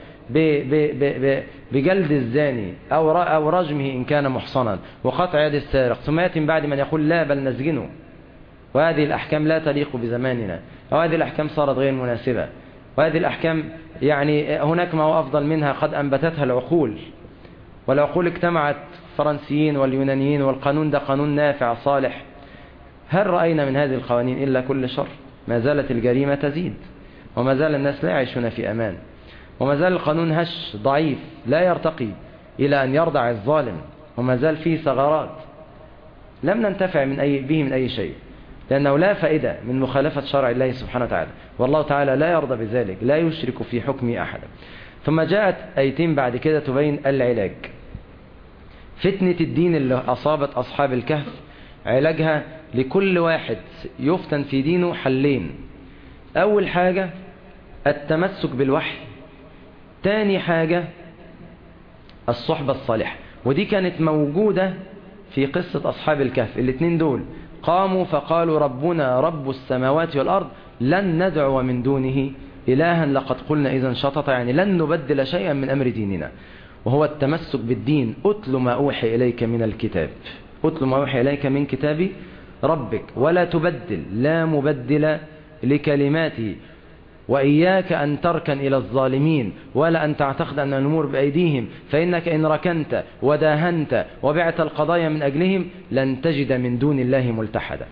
بجلد الزاني أو أو رجمه إن كان محصنا وقطع يد السارق ثم يأتي من بعد من يقول لا بل نسجنه وهذه الأحكام لا تليق بزماننا وهذه الأحكام صارت غير مناسبة وهذه الأحكام يعني هناك ما هو أفضل منها قد أنبتتها العقول والعقول اجتمعت الفرنسيين واليونانيين والقانون ده قانون نافع صالح هل رأينا من هذه القوانين إلا كل شر ما زالت الجريمة تزيد وما زال الناس لا يعيشون في أمان وما زال القانون هش ضعيف لا يرتقي إلى أن يرضع الظالم وما زال فيه ثغرات لم ننتفع من أي به من أي شيء لأنه لا فائدة من مخالفة شرع الله سبحانه وتعالى والله تعالى لا يرضى بذلك لا يشرك في حكمه أحدا ثم جاءت أيتين بعد كده تبين العلاج فتنة الدين اللي أصابت أصحاب الكهف علاجها لكل واحد يفتن في دينه حلين أول حاجة التمسك بالوحي تاني حاجة الصحبة الصالحة ودي كانت موجودة في قصة أصحاب الكهف الاثنين دول قاموا فقالوا ربنا رب السماوات والأرض لن ندعو من دونه إلها لقد قلنا إذا شطط يعني لن نبدل شيئا من أمر ديننا وهو التمسك بالدين أتل ما أوحي إليك من الكتاب أتل ما أوحي إليك من كتاب ربك ولا تبدل لا مبدل لكلماته وإياك أن تركن إلى الظالمين ولا أن تعتقد أن الأمور بأيديهم فإنك إن ركنت وداهنت وبعت القضايا من أجلهم لن تجد من دون الله ملتحدا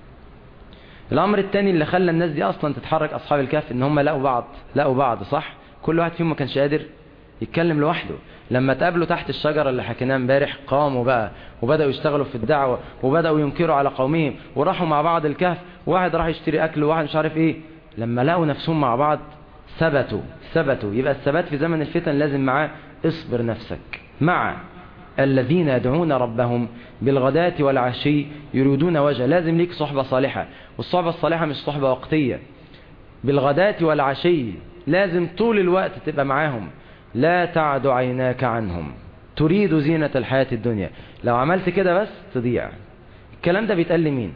الأمر الثاني اللي خلى الناس دي أصلا تتحرك أصحاب الكهف إن هم لقوا بعض لقوا بعض صح كل واحد فيهم ما كانش قادر يتكلم لوحده لما تقابلوا تحت الشجرة اللي حكيناها امبارح قاموا بقى وبدأوا يشتغلوا في الدعوة وبدأوا ينكروا على قومهم وراحوا مع بعض الكهف واحد راح يشتري أكل وواحد مش عارف إيه لما لقوا نفسهم مع بعض ثبتوا ثبتوا يبقى الثبات في زمن الفتن لازم معاه اصبر نفسك مع الذين يدعون ربهم بالغداة والعشي يريدون وجه لازم ليك صحبة صالحة والصحبة الصالحة مش صحبة وقتية بالغداة والعشي لازم طول الوقت تبقى معاهم لا تعد عيناك عنهم تريد زينة الحياة الدنيا لو عملت كده بس تضيع الكلام ده بيتقال لمين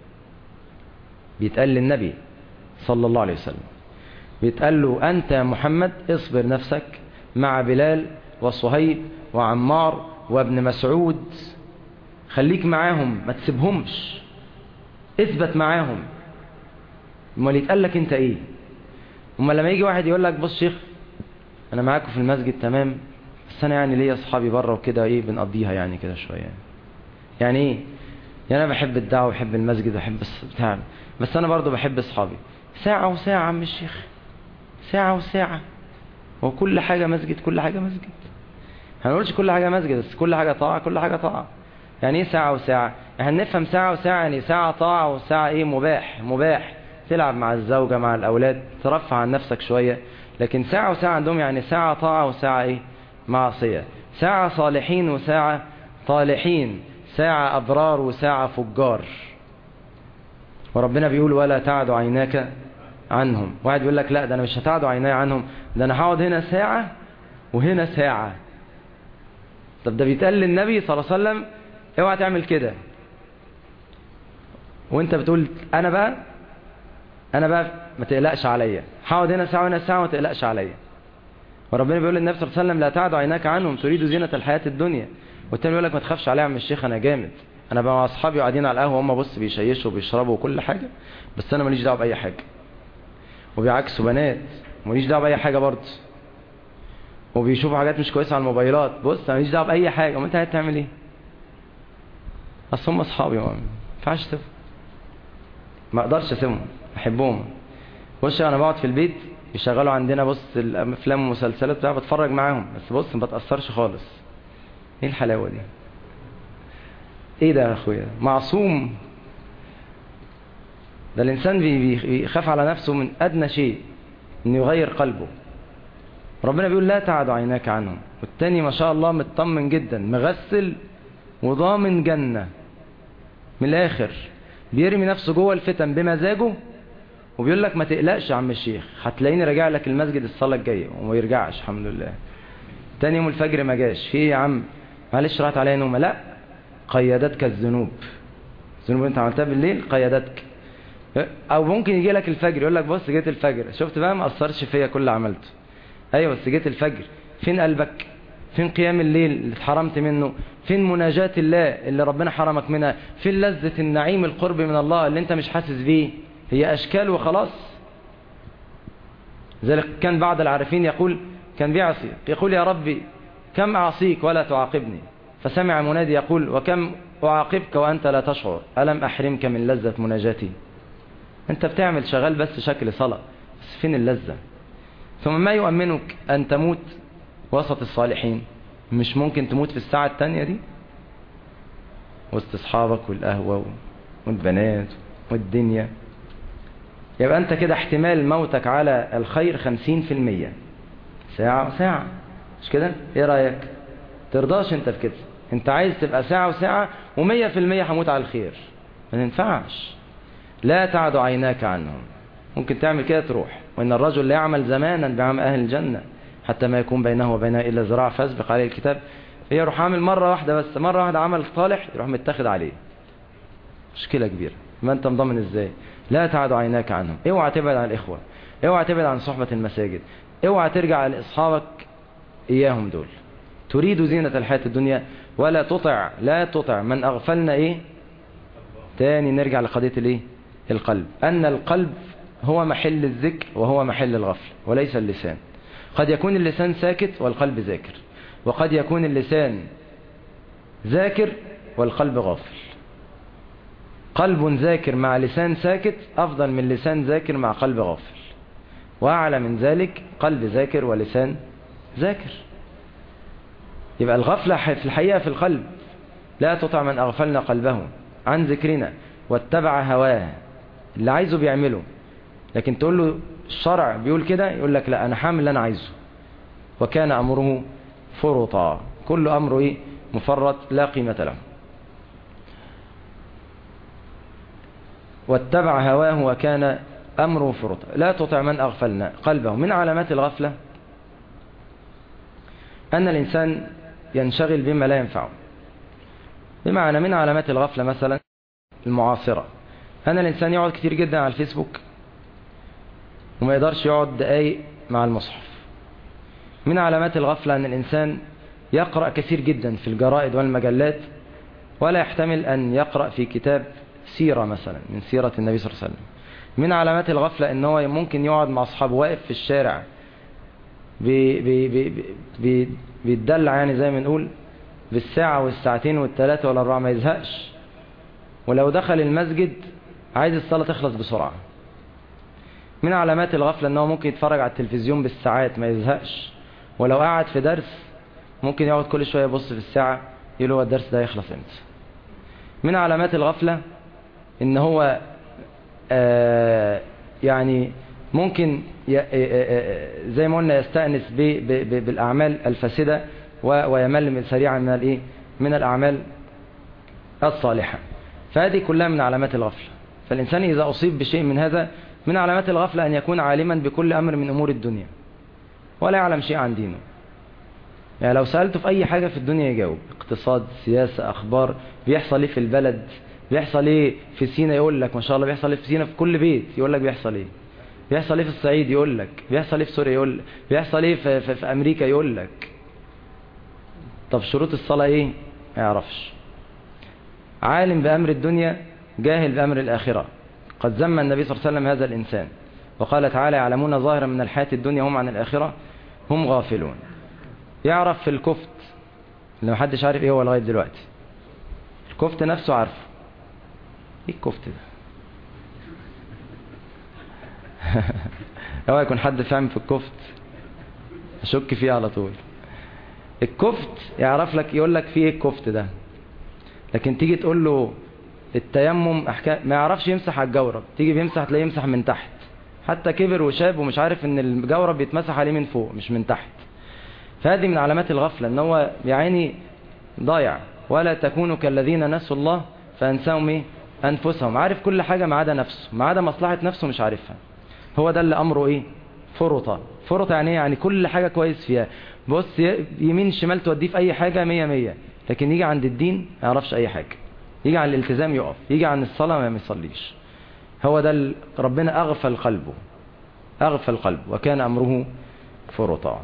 بيتقال للنبي صلى الله عليه وسلم بيتقال له أنت يا محمد اصبر نفسك مع بلال وصهيب وعمار وابن مسعود خليك معاهم ما تسيبهمش اثبت معاهم امال يتقال لك انت ايه امال لما يجي واحد يقول لك بص شيخ انا معاكم في المسجد تمام بس انا يعني ليا اصحابي بره وكده ايه بنقضيها يعني كده شويه يعني ايه يعني انا بحب الدعوه وبحب المسجد وبحب بتاع بس انا برضه بحب اصحابي ساعه وساعه عم الشيخ ساعه وساعه وكل حاجه مسجد كل حاجه مسجد هنقولش كل حاجه مسجد بس كل حاجه طاعه كل حاجه طاعه يعني ايه ساعه وساعه احنا نفهم ساعه وساعه يعني ساعه طاعه وساعه ايه مباح مباح تلعب مع الزوجه مع الاولاد ترفع عن نفسك شويه لكن ساعة وساعة عندهم يعني ساعة طاعة وساعة ايه معصية ساعة صالحين وساعة طالحين ساعة أبرار وساعة فجار وربنا بيقول ولا تعد عيناك عنهم واحد يقول لك لا ده أنا مش هتعد عيناي عنهم ده أنا هقعد هنا ساعة وهنا ساعة طب ده بيتقال للنبي صلى الله عليه وسلم اوعى تعمل كده وانت بتقول انا بقى انا بقى ما تقلقش عليا هقعد هنا ساعه وهنا ساعه وما تقلقش عليا وربنا بيقول للنبي صلى الله عليه وسلم لا تعد عيناك عنهم تريد زينه الحياه الدنيا والتاني يقول لك ما تخافش عليا يا عم الشيخ انا جامد انا بقى مع اصحابي قاعدين على القهوه هم بص بيشيشوا وبيشربوا وكل حاجه بس انا ماليش دعوه باي حاجه وبيعكسوا بنات ماليش دعوه باي حاجه برضه وبيشوفوا حاجات مش كويسه على الموبايلات بص انا ماليش دعوه باي حاجه امال انت هتعمل ايه اصل هم اصحابي ما ينفعش تسيبهم ما اقدرش اسيبهم احبهم بص انا بقعد في البيت يشغلوا عندنا بص الافلام والمسلسلات بتاع بتفرج معاهم بس بص ما بتاثرش خالص ايه الحلاوه دي ايه ده يا اخويا معصوم ده الانسان بيخاف على نفسه من ادنى شيء انه يغير قلبه ربنا بيقول لا تعد عيناك عنهم والتاني ما شاء الله مطمن جدا مغسل وضامن جنة من الاخر بيرمي نفسه جوه الفتن بمزاجه وبيقول لك ما تقلقش يا عم الشيخ هتلاقيني راجع لك المسجد الصلاة الجاية وما يرجعش الحمد لله تاني يوم الفجر ما جاش في ايه يا عم معلش راحت عليا نومه لا قيدتك الذنوب الذنوب انت عملتها بالليل قيدتك او ممكن يجي لك الفجر يقول لك بص جيت الفجر شفت بقى ما اثرش فيا كل اللي عملته ايوه بس جيت الفجر فين قلبك فين قيام الليل اللي اتحرمت منه فين مناجاة الله اللي ربنا حرمك منها فين لذة النعيم القرب من الله اللي انت مش حاسس بيه هي اشكال وخلاص ذلك كان بعض العارفين يقول كان بيعصي يقول يا ربي كم اعصيك ولا تعاقبني فسمع منادي يقول وكم اعاقبك وانت لا تشعر الم احرمك من لذة مناجاتي انت بتعمل شغال بس شكل صلاة بس فين اللذة ثم ما يؤمنك ان تموت وسط الصالحين مش ممكن تموت في الساعة التانية دي وسط اصحابك والقهوة والبنات والدنيا يبقى انت كده احتمال موتك على الخير خمسين في المية ساعة وساعة مش كده ايه رأيك ترضاش انت في كده انت عايز تبقى ساعة وساعة ومية في المية هموت على الخير ما ينفعش لا تعد عيناك عنهم ممكن تعمل كده تروح وإن الرجل لا يعمل زمانا بعمل أهل الجنة حتى ما يكون بينه وبينها إلا زراع فاسبق عليه الكتاب يروح عامل مرة واحدة بس مرة واحدة عمل صالح يروح متاخد عليه مشكلة كبيرة ما أنت مضمن إزاي لا تعد عيناك عنهم اوعى تبعد عن الإخوة اوعى تبعد عن صحبة المساجد اوعى ترجع لأصحابك إياهم دول تريد زينة الحياة الدنيا ولا تطع لا تطع من أغفلنا إيه تاني نرجع لقضية الإيه القلب أن القلب هو محل الذكر وهو محل الغفل وليس اللسان قد يكون اللسان ساكت والقلب ذاكر وقد يكون اللسان ذاكر والقلب غافل قلب ذاكر مع لسان ساكت أفضل من لسان ذاكر مع قلب غافل وأعلى من ذلك قلب ذاكر ولسان ذاكر يبقى الغفلة في الحقيقة في القلب لا تطع من أغفلنا قلبه عن ذكرنا واتبع هواه اللي عايزه بيعمله لكن تقول له الشرع بيقول كده يقول لك لا أنا حامل اللي أنا عايزه وكان أمره فرطا كل أمره إيه مفرط لا قيمة له واتبع هواه وكان أمره فرطا لا تطع من أغفلنا قلبه من علامات الغفلة أن الإنسان ينشغل بما لا ينفعه بمعنى من علامات الغفلة مثلا المعاصرة أن الإنسان يقعد كتير جدا على الفيسبوك وما يقدرش يقعد دقايق مع المصحف من علامات الغفلة أن الإنسان يقرأ كثير جدا في الجرائد والمجلات ولا يحتمل أن يقرأ في كتاب سيرة مثلا من سيرة النبي صلى الله عليه وسلم من علامات الغفلة أن هو ممكن يقعد مع أصحابه واقف في الشارع بي بي بي بي بيتدلع يعني زي ما نقول بالساعة والساعتين والثلاثة والأربعة ما يزهقش ولو دخل المسجد عايز الصلاة تخلص بسرعة من علامات الغفلة أنه ممكن يتفرج على التلفزيون بالساعات ما يزهقش ولو قعد في درس ممكن يقعد كل شوية يبص في الساعة يقول هو الدرس ده يخلص امتى من علامات الغفلة ان هو آه يعني ممكن زي ما قلنا يستأنس بالأعمال الفاسدة ويمل سريعا من الايه من الأعمال الصالحة فهذه كلها من علامات الغفلة فالإنسان إذا أصيب بشيء من هذا من علامات الغفلة أن يكون عالما بكل أمر من أمور الدنيا ولا يعلم شيء عن دينه يعني لو سألته في أي حاجة في الدنيا يجاوب اقتصاد سياسة أخبار بيحصل ايه في البلد بيحصل ايه في سينا يقول لك ما شاء الله بيحصل ايه في سينا في كل بيت يقول لك بيحصل ايه بيحصل ايه في الصعيد يقول لك بيحصل ايه في سوريا يقول لك بيحصل ايه في, في, في أمريكا يقول لك طب شروط الصلاة ايه ما يعرفش عالم بأمر الدنيا جاهل بأمر الآخرة قد ذم النبي صلى الله عليه وسلم هذا الإنسان وقال تعالى يعلمون ظاهرا من الحياة الدنيا هم عن الآخرة هم غافلون يعرف في الكفت اللي محدش عارف ايه هو لغاية دلوقتي الكفت نفسه عارفه ايه الكفت ده اوعى يكون حد فاهم في الكفت اشك فيه على طول الكفت يعرف لك يقول لك في ايه الكفت ده لكن تيجي تقول له التيمم احكام ما يعرفش يمسح على الجورب تيجي بيمسح تلاقيه يمسح من تحت حتى كبر وشاب ومش عارف ان الجورب بيتمسح عليه من فوق مش من تحت فهذه من علامات الغفلة ان هو يعني ضايع ولا تكونوا كالذين نسوا الله فانساهم ايه انفسهم عارف كل حاجة ما عدا نفسه ما عدا مصلحة نفسه مش عارفها هو ده اللي امره ايه فرطة فرطة يعني ايه يعني كل حاجة كويس فيها بص يمين شمال توديه في اي حاجة مية مية لكن يجي عند الدين ما يعرفش اي حاجة يجي عن الالتزام يقف يجي عن الصلاة ما يصليش هو ده ربنا اغفل قلبه اغفل قلبه وكان امره فرطا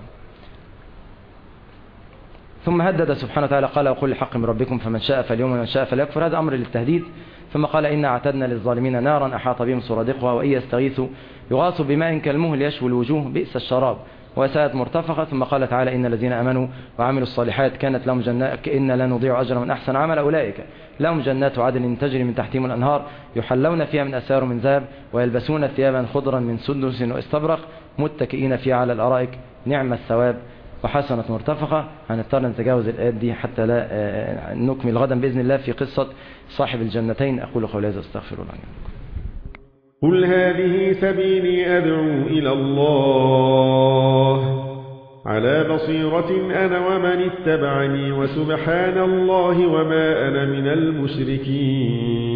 ثم هدد سبحانه وتعالى قال وقل الحق من ربكم فمن شاء فاليوم ومن شاء فليكفر هذا أمر للتهديد ثم قال إنا اعتدنا للظالمين نارا أحاط بهم سرادقها وإن يستغيثوا يغاثوا بماء كالمهل يشوي الوجوه بئس الشراب وساءت مرتفقة ثم قال تعالى إن الذين أمنوا وعملوا الصالحات كانت لهم جنات إن لا نضيع أجر من أحسن عمل أولئك لهم جنات عدن تجري من تحتهم الأنهار يحلون فيها من أسار من ذهب ويلبسون ثيابا خضرا من سندس واستبرق متكئين فيها على الأرائك نعم الثواب وحسنة مرتفقة هنضطر نتجاوز الآيات دي حتى لا نكمل غدا بإذن الله في قصة صاحب الجنتين أقول قولي هذا استغفر الله قل هذه سبيلي أدعو إلى الله على بصيرة أنا ومن اتبعني وسبحان الله وما أنا من المشركين